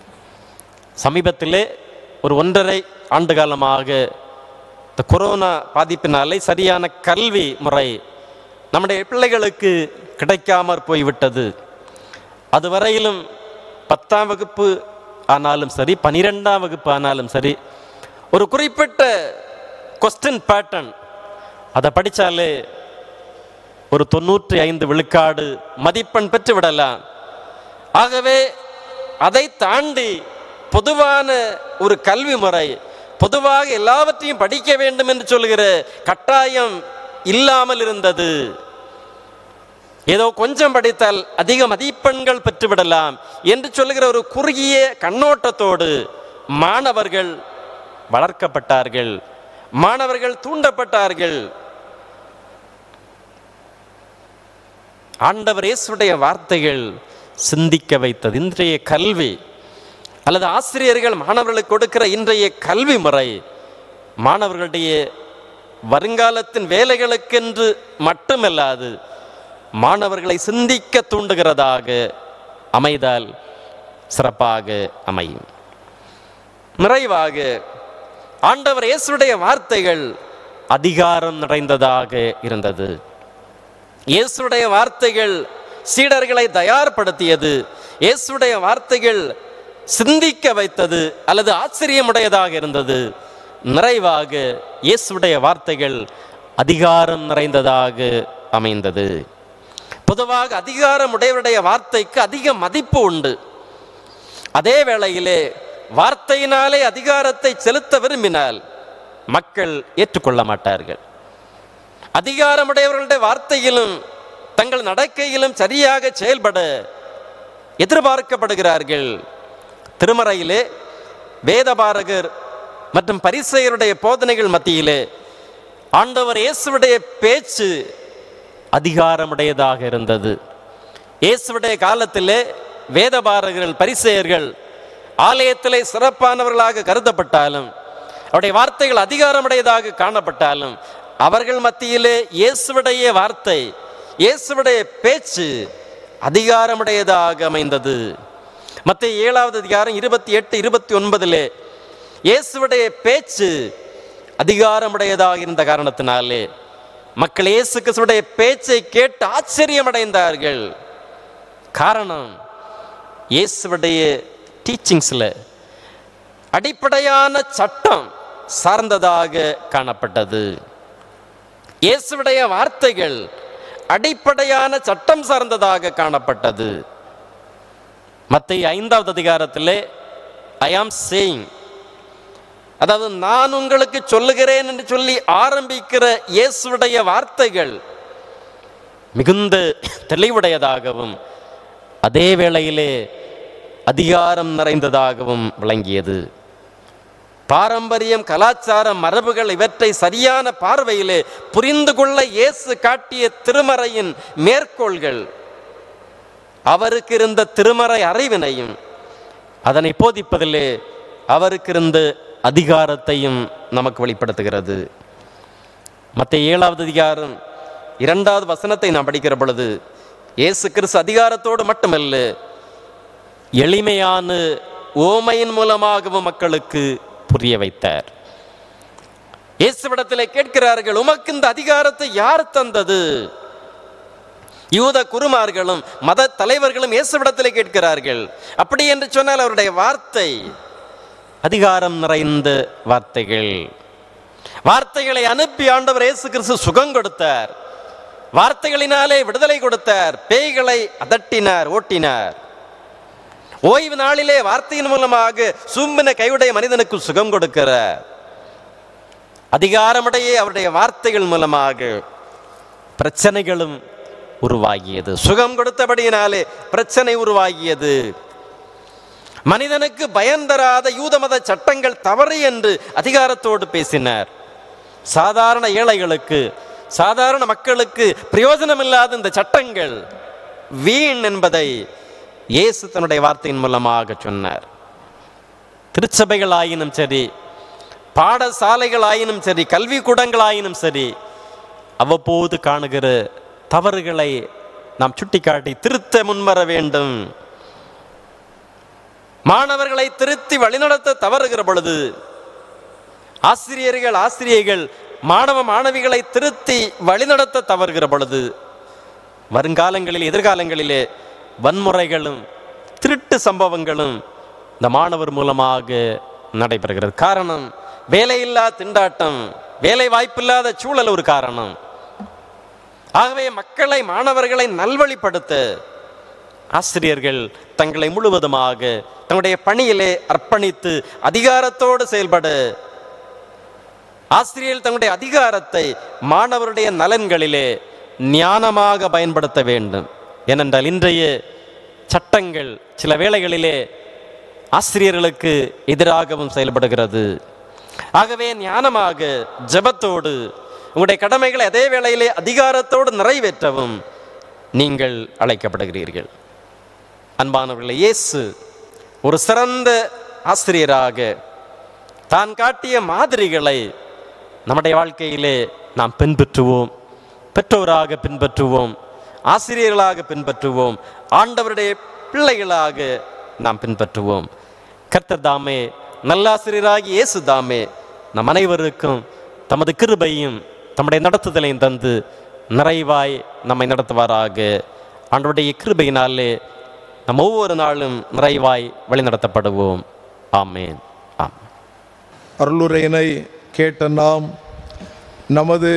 சமீபத்திலே ஒரு ஒன்றரை ஆண்டு காலமாக இந்த கொரோனா பாதிப்பினாலே சரியான கல்வி முறை நம்முடைய பிள்ளைகளுக்கு கிடைக்காமற் போய்விட்டது அதுவரையிலும் பத்தாம் வகுப்பு ஆனாலும் சரி பனிரெண்டாம் வகுப்பு ஆனாலும் சரி ஒரு குறிப்பிட்ட கொஸ்டின் பேட்டர்ன் அதை படித்தாலே ஒரு தொண்ணூற்றி ஐந்து விழுக்காடு மதிப்பெண் பெற்று விடலாம் ஆகவே அதை தாண்டி பொதுவான ஒரு கல்வி முறை பொதுவாக எல்லாவற்றையும் படிக்க வேண்டும் என்று சொல்கிற கட்டாயம் இல்லாமல் இருந்தது ஏதோ கொஞ்சம் படித்தால் அதிக மதிப்பெண்கள் பெற்றுவிடலாம் என்று சொல்லுகிற ஒரு குறுகிய கண்ணோட்டத்தோடு மாணவர்கள் வளர்க்கப்பட்டார்கள் மாணவர்கள் தூண்டப்பட்டார்கள் ஆண்டவர் இயேசுடைய வார்த்தைகள் சிந்திக்க வைத்தது இன்றைய கல்வி அல்லது ஆசிரியர்கள் மாணவர்களுக்கு கொடுக்கிற இன்றைய கல்வி முறை மாணவர்களுடைய வருங்காலத்தின் வேலைகளுக்கென்று மட்டுமல்லாது மாணவர்களை சிந்திக்க தூண்டுகிறதாக அமைதால் சிறப்பாக அமையும் நிறைவாக ஆண்டவர் இயேசுடைய வார்த்தைகள் அதிகாரம் நிறைந்ததாக இருந்தது இயேசுடைய வார்த்தைகள் சீடர்களை தயார்படுத்தியது இயேசுடைய வார்த்தைகள் சிந்திக்க வைத்தது அல்லது ஆச்சரியமுடையதாக இருந்தது நிறைவாக இயேசுடைய வார்த்தைகள் அதிகாரம் நிறைந்ததாக அமைந்தது பொதுவாக அதிகாரம் உடையவருடைய வார்த்தைக்கு அதிக மதிப்பு உண்டு அதே வேளையிலே வார்த்தையினாலே அதிகாரத்தை செலுத்த விரும்பினால் மக்கள் ஏற்றுக்கொள்ள மாட்டார்கள் அதிகாரமுடையவர்களுடைய வார்த்தையிலும் தங்கள் நடக்கையிலும் சரியாக செயல்பட எதிர்பார்க்கப்படுகிறார்கள் திருமறையிலே வேதபாரகர் மற்றும் பரிசெயருடைய போதனைகள் மத்தியிலே ஆண்டவர் இயேசுவுடைய பேச்சு அதிகாரமுடையதாக இருந்தது இயேசுவுடைய காலத்திலே வேதபாரகர்கள் பரிசெயர்கள் ஆலயத்திலே சிறப்பானவர்களாக கருதப்பட்டாலும் அவருடைய வார்த்தைகள் அதிகாரமுடையதாக காணப்பட்டாலும் அவர்கள் மத்தியிலே இயேசுவுடைய வார்த்தை இயேசுவுடைய பேச்சு அதிகாரமுடையதாக அமைந்தது மத்திய ஏழாவது அதிகாரம் இருபத்தி எட்டு இருபத்தி ஒன்பதிலே இயேசுவுடைய பேச்சு அதிகாரமுடையதாக இருந்த காரணத்தினாலே மக்கள் இயேசு கிறிஸ்துவுடைய பேச்சை கேட்டு ஆச்சரியமடைந்தார்கள் காரணம் இயேசுவுடைய டீச்சிங்ஸில் அடிப்படையான சட்டம் சார்ந்ததாக காணப்பட்டது இயேசுவுடைய வார்த்தைகள் அடிப்படையான சட்டம் சார்ந்ததாக காணப்பட்டது மத்திய ஐந்தாவது அதிகாரத்திலே ஐ ஆம் சேயிங் அதாவது நான் உங்களுக்கு சொல்லுகிறேன் என்று சொல்லி ஆரம்பிக்கிற இயேசுவுடைய வார்த்தைகள் மிகுந்த தெளிவுடையதாகவும் அதே வேளையிலே அதிகாரம் நிறைந்ததாகவும் விளங்கியது பாரம்பரியம் கலாச்சாரம் மரபுகள் இவற்றை சரியான பார்வையிலே புரிந்து கொள்ள இயேசு காட்டிய திருமறையின் மேற்கோள்கள் அவருக்கு இருந்த திருமறை அறிவினையும் அதனை போதிப்பதிலே அவருக்கு இருந்த அதிகாரத்தையும் நமக்கு வெளிப்படுத்துகிறது மற்ற ஏழாவது அதிகாரம் இரண்டாவது வசனத்தை நாம் படிக்கிற பொழுது இயேசு கிறிஸ்து அதிகாரத்தோடு மட்டுமல்ல எளிமையான ஓமையின் மூலமாகவும் மக்களுக்கு புரிய வைத்தார் இயேசுவிடத்திலே கேட்கிறார்கள் உமக்கு இந்த அதிகாரத்தை யார் தந்தது யூத குருமார்களும் மத தலைவர்களும் இயேசுவிடத்திலே கேட்கிறார்கள் அப்படி என்று சொன்னால் அவருடைய வார்த்தை அதிகாரம் நிறைந்த வார்த்தைகள் வார்த்தைகளை அனுப்பி ஆண்டவர் இயேசு கிறிஸ்து சுகம் கொடுத்தார் வார்த்தைகளினாலே விடுதலை கொடுத்தார் பேய்களை அதட்டினார் ஓட்டினார் ஓய்வு நாளிலே வார்த்தையின் மூலமாக சும்பின கையுடைய மனிதனுக்கு சுகம் கொடுக்கிறார் அதிகாரமுடைய அவருடைய வார்த்தைகள் மூலமாக பிரச்சனைகளும் உருவாகியது சுகம் கொடுத்தபடியினாலே பிரச்சனை உருவாகியது மனிதனுக்கு பயன் தராத யூத மத சட்டங்கள் தவறு என்று அதிகாரத்தோடு பேசினார் சாதாரண ஏழைகளுக்கு சாதாரண மக்களுக்கு பிரயோஜனம் இல்லாத இந்த சட்டங்கள் வீண் என்பதை இயேசு தன்னுடைய வார்த்தையின் மூலமாக சொன்னார் திருச்சபைகள் ஆயினும் சரி பாடசாலைகள் ஆயினும் சரி கல்விக்கூடங்கள் ஆயினும் சரி அவ்வப்போது காணுகிற தவறுகளை நாம் சுட்டிக்காட்டி திருத்த முன்வர வேண்டும் மாணவர்களை திருத்தி வழிநடத்த தவறுகிற பொழுது ஆசிரியர்கள் ஆசிரியர்கள் மாணவ மாணவிகளை திருத்தி வழிநடத்த தவறுகிற பொழுது வருங்காலங்களில் எதிர்காலங்களிலே வன்முறைகளும் திருட்டு சம்பவங்களும் இந்த மாணவர் மூலமாக நடைபெறுகிறது காரணம் வேலையில்லா திண்டாட்டம் வேலை வாய்ப்பில்லாத சூழல் ஒரு காரணம் ஆகவே மக்களை மாணவர்களை நல்வழிப்படுத்த ஆசிரியர்கள் தங்களை முழுவதுமாக தங்களுடைய பணியிலே அர்ப்பணித்து அதிகாரத்தோடு செயல்பட ஆசிரியர்கள் தங்களுடைய அதிகாரத்தை மாணவருடைய நலன்களிலே ஞானமாக பயன்படுத்த வேண்டும் ஏனென்றால் இன்றைய சட்டங்கள் சில வேளைகளிலே ஆசிரியர்களுக்கு எதிராகவும் செயல்படுகிறது ஆகவே ஞானமாக ஜெபத்தோடு உங்களுடைய கடமைகளை அதே வேளையிலே அதிகாரத்தோடு நிறைவேற்றவும் நீங்கள் அழைக்கப்படுகிறீர்கள் அன்பானவர்களே இயேசு ஒரு சிறந்த ஆசிரியராக தான் காட்டிய மாதிரிகளை நம்முடைய வாழ்க்கையிலே நாம் பின்பற்றுவோம் பெற்றோராக பின்பற்றுவோம் ஆசிரியர்களாக பின்பற்றுவோம் ஆண்டவருடைய பிள்ளைகளாக நாம் பின்பற்றுவோம் கர்த்தர் தாமே நல்லாசிரியராகி இயேசு தாமே நம் அனைவருக்கும் தமது கிருபையும் தம்முடைய நடத்துதலையும் தந்து நிறைவாய் நம்மை நடத்துவாராக ஆண்டவருடைய கிருபையினாலே நம் ஒவ்வொரு நாளும் நிறைவாய் வழிநடத்தப்படுவோம் ஆமேன் ஆம் அருளுரையினை கேட்ட நாம் நமது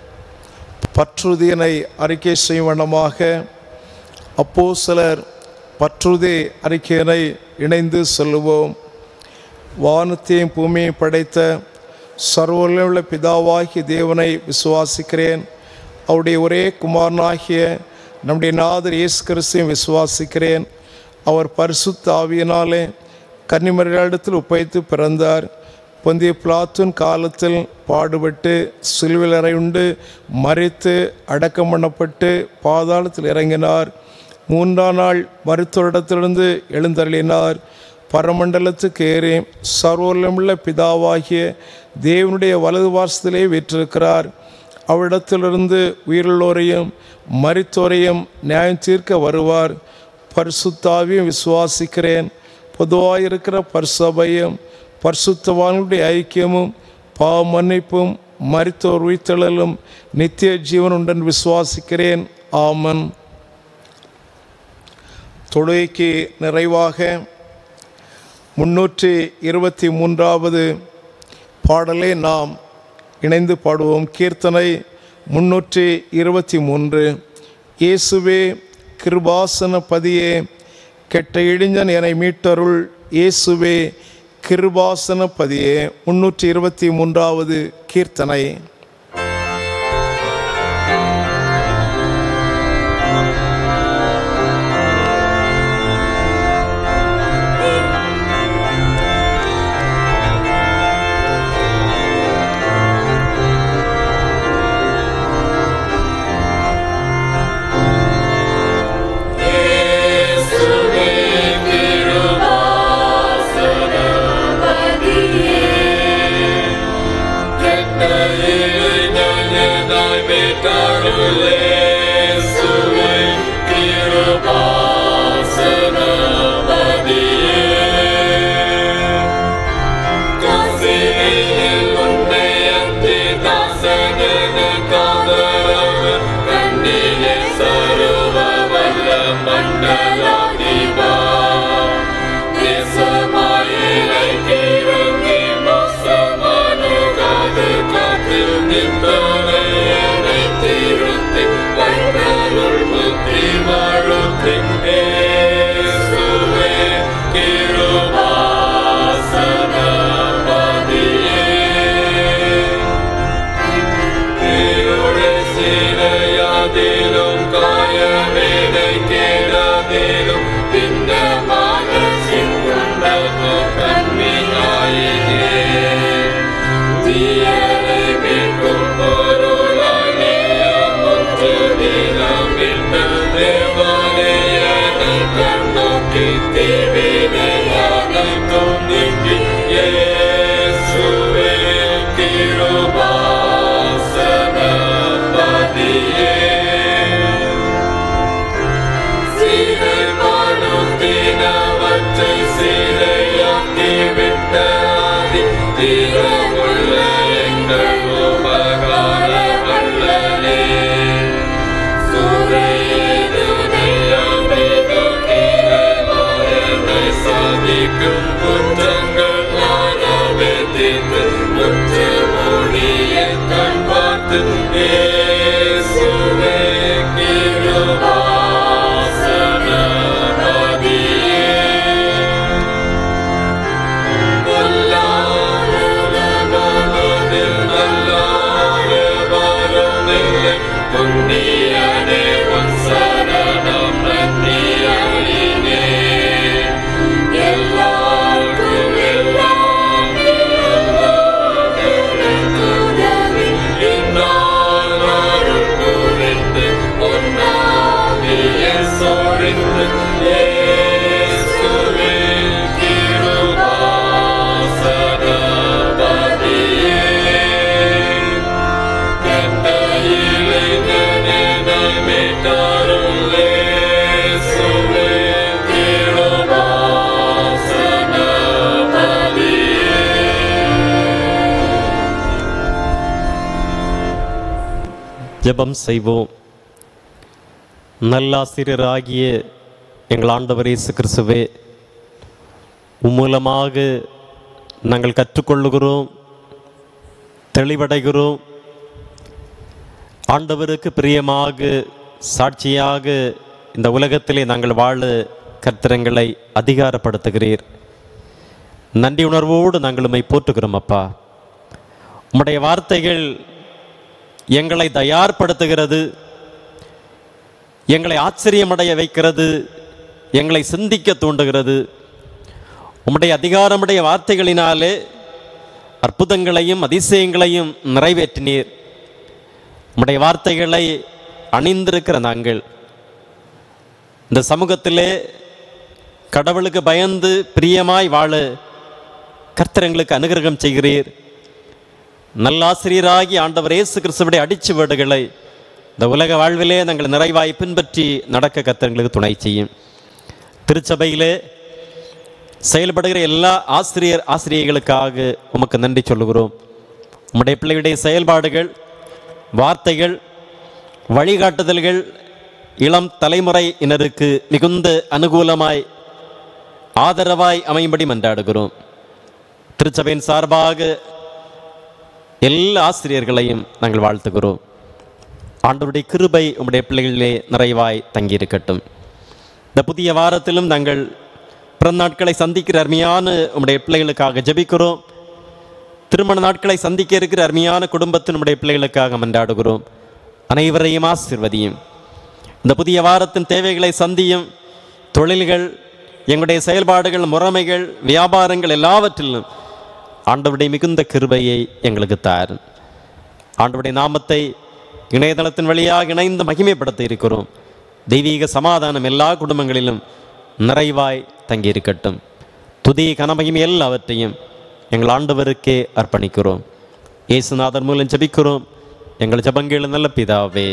பற்றுதியினை அறிக்கை செய்யும் வண்ணமாக அப்போ சிலர் பற்றுதி அறிக்கையினை இணைந்து சொல்லுவோம் வானத்தையும் பூமியையும் படைத்த சர்வமுள்ள பிதாவாகிய தேவனை விசுவாசிக்கிறேன் அவருடைய ஒரே குமாரனாகிய நம்முடைய நாதர் இயேசு கிறிஸ்துவையும் விசுவாசிக்கிறேன் அவர் பரிசுத்த ஆவியினாலே கன்னிமரிடத்தில் உப்பைத்து பிறந்தார் பொந்திய பிளாத்துன் காலத்தில் பாடுபட்டு சிலுவில் அறையுண்டு மறித்து அடக்கம் பண்ணப்பட்டு பாதாளத்தில் இறங்கினார் மூன்றாம் நாள் மருத்துவரிடத்திலிருந்து எழுந்தருளினார் பரமண்டலத்துக்கு ஏறி சர்வலமுள்ள பிதாவாகிய தேவனுடைய வலது வாசத்திலே வீற்றிருக்கிறார் அவ்விடத்திலிருந்து உயிருள்ளோரையும் மரித்தோரையும் நியாயம் தீர்க்க வருவார் பரிசுத்தாவையும் விசுவாசிக்கிறேன் பொதுவாக இருக்கிற பரிசபையும் பரிசுத்தவான்களுடைய ஐக்கியமும் பாவ மன்னிப்பும் மரித்தோர் உயிர்த்தெழலும் நித்திய ஜீவனுடன் விசுவாசிக்கிறேன் ஆமன் தொழுகைக்கு நிறைவாக முன்னூற்றி இருபத்தி மூன்றாவது பாடலை நாம் இணைந்து பாடுவோம் கீர்த்தனை முன்னூற்றி இருபத்தி மூன்று இயேசுவே கிருபாசன பதியே கெட்ட இடிஞ்சன் என மீட்டருள் இயேசுவே கிருபாசன பதியே முன்னூற்றி இருபத்தி மூன்றாவது கீர்த்தனை இயேசுவே கிருபாசனபதியே கெட்ட இளைஞனாய் மீட்டருள் இயேசுவே கிருபாசனபதியே காசினியில் உன்னை அந்தி தாசகன காதரவ கண்ணிலே சருவ வல்ல மண்டலாதிபா தேசமாயிலை திருங்கி மோசமானுகாது காத்து நித்தனை என்னை திருத்தி வைத்தருள் புத்தி வாழுத்தி இயேசுவே கிருபாசனபதியே நீருடைய சீரையாதிலும் காயவேனை கேடாதிலும் பின்னமாக சிந்துண்டது கண்மியாயினே தீயரை மீட்கும் பொருளாலேயும் ஒன்று நீளமிட்ட தேவாலயனை கண்ணோக்கி தீவினையானைத்தும் நீங்கி இயேசுவே கிருபாசனபதியே சீரைமாடும் தீனவற்றை சீரையாக்கி விட்ட ஆதி தீரமுள்ள எங்கள் உபகார வல்லனே. சூரையேது நெய்யாமிகு கீரைவாயனை சாதிக்கும் குற்றங்கள் நானவே தீர்த்து முற்று மூடிய கண் பார்த்து இயேசுவே கிருபாசனபதியே பொல்லாருலகமதில் நல்லாறு வருமில்லை. புண்ணியனே உன் சரணம் நன்றியறினே. எல்லாருக்கும் எல்லாம் நீ அல்லாஹ் எனக்குதவி. இந்நாள் அருள் புரிந்து உன்னாவியை சொரிந்து இயேசுவே கிருபாசனபதியே கெட்ட இளைஞனை மீட்டருள் இயேசுவே கிருபாசனபதியே ஜெபம் செய்வோம் நல்லாசிரியராகிய எங்கள் ஆண்டவர் இயேசு கிறிஸ்துவே உம்மூலமாக நாங்கள் கற்றுக்கொள்ளுகிறோம் தெளிவடைகிறோம் ஆண்டவருக்கு பிரியமாக சாட்சியாக இந்த உலகத்திலே நாங்கள் வாழ கர்த்தரங்களை அதிகாரப்படுத்துகிறீர் நன்றி உணர்வோடு நாங்கள் உம்மை போற்றுகிறோம் அப்பா உம்முடைய வார்த்தைகள் எங்களை தயார்படுத்துகிறது எங்களை ஆச்சரியமடைய வைக்கிறது எங்களை சிந்திக்க தூண்டுகிறது உம்முடைய அதிகாரமுடைய வார்த்தைகளினாலே அற்புதங்களையும் அதிசயங்களையும் நிறைவேற்றினீர் உம்முடைய வார்த்தைகளை அணிந்திருக்கிற நாங்கள் இந்த சமூகத்திலே கடவுளுக்கு பயந்து பிரியமாய் வாழ கர்த்தர் எங்களுக்கு அனுகிரகம் செய்கிறீர் நல்லாசிரியராகி ஆண்டவர் இயேசு கிறிஸ்துவுடைய அடிச்சுவடுகளை இந்த உலக வாழ்விலே நாங்கள் நிறைவாய் பின்பற்றி நடக்க கத்தங்களுக்கு துணை செய்யும் திருச்சபையிலே செயல்படுகிற எல்லா ஆசிரியர் ஆசிரியர்களுக்காக உமக்கு நன்றி சொல்லுகிறோம் உம்முடைய பிள்ளைகளுடைய செயல்பாடுகள் வார்த்தைகள் வழிகாட்டுதல்கள் இளம் தலைமுறையினருக்கு மிகுந்த அனுகூலமாய் ஆதரவாய் அமையும்படி மன்றாடுகிறோம் திருச்சபையின் சார்பாக எல்லா ஆசிரியர்களையும் நாங்கள் வாழ்த்துகிறோம் ஆண்டவருடைய கிருபை உம்முடைய பிள்ளைகளிலே நிறைவாய் தங்கியிருக்கட்டும் இந்த புதிய வாரத்திலும் நாங்கள் பிறந்த நாட்களை சந்திக்கிற அருமையான உம்முடைய பிள்ளைகளுக்காக ஜெபிக்கிறோம் திருமண நாட்களை சந்திக்க இருக்கிற அருமையான குடும்பத்தின் நம்முடைய பிள்ளைகளுக்காக மன்றாடுகிறோம் அனைவரையும் ஆசிர்வதியும் இந்த புதிய வாரத்தின் தேவைகளை சந்தியும் தொழில்கள் எங்களுடைய செயல்பாடுகள் முறைமைகள் வியாபாரங்கள் எல்லாவற்றிலும் ஆண்டவருடைய மிகுந்த கிருபையை எங்களுக்கு தாரும் ஆண்டவருடைய நாமத்தை இணையதளத்தின் வழியாக இணைந்து மகிமைப்படுத்த இருக்கிறோம் தெய்வீக சமாதானம் எல்லா குடும்பங்களிலும் நிறைவாய் தங்கியிருக்கட்டும் துதி கனமகிமை எல்லாவற்றையும் எங்கள் ஆண்டவருக்கே அர்ப்பணிக்கிறோம் இயேசுநாதர் மூலம் ஜெபிக்கிறோம் எங்கள் ஜபங்கள் நல்ல பிதாவே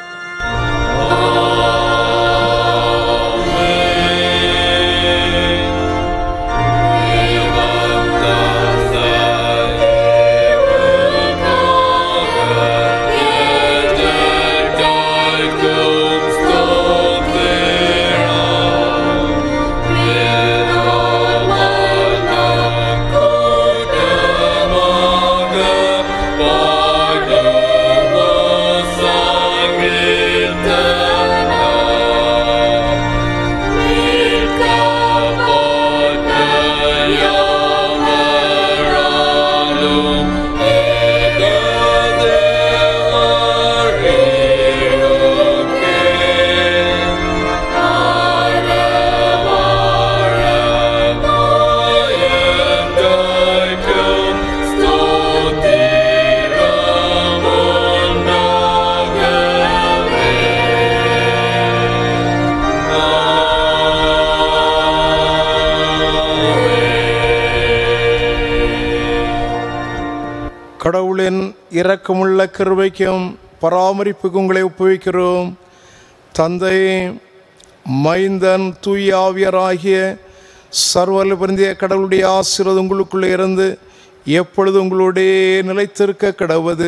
கடவுளின் இரக்கமுள்ள கிருபைக்கும் பராமரிப்புக்கும் உங்களை ஒப்புவிக்கிறோம் தந்தை மைந்தன் தூய ஆவியராகிய சர்வல பொருந்திய கடவுளுடைய ஆசீர்வாதம் உங்களுக்குள்ளே இருந்து எப்பொழுது உங்களுடைய நிலைத்திருக்க கடவுது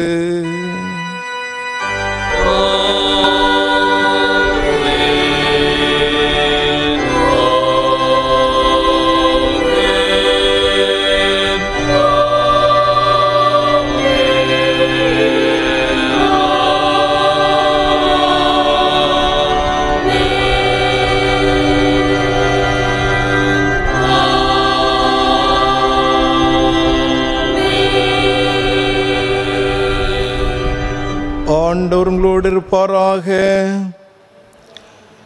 ஆண்டவர் உங்களோடு இருப்பாராக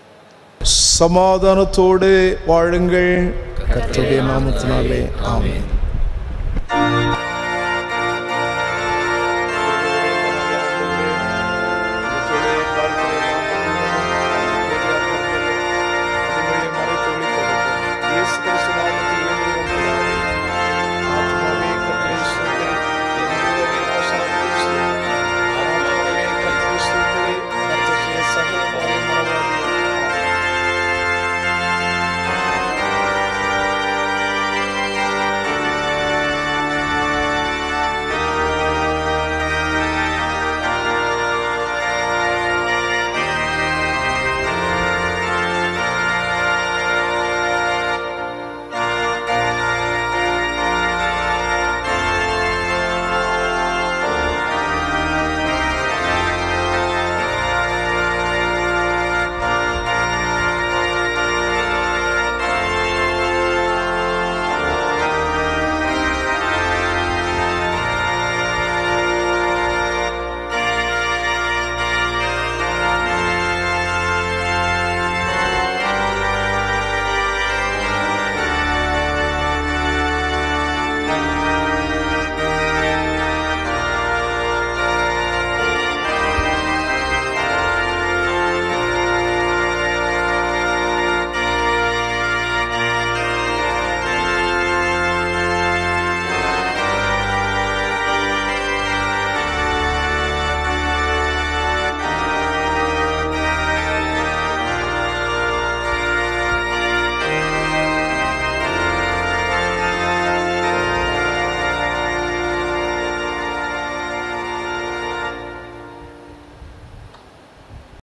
சமாதானத்தோடு வாழுங்கள் கர்த்தருடைய நாமத்தினாலே ஆமென்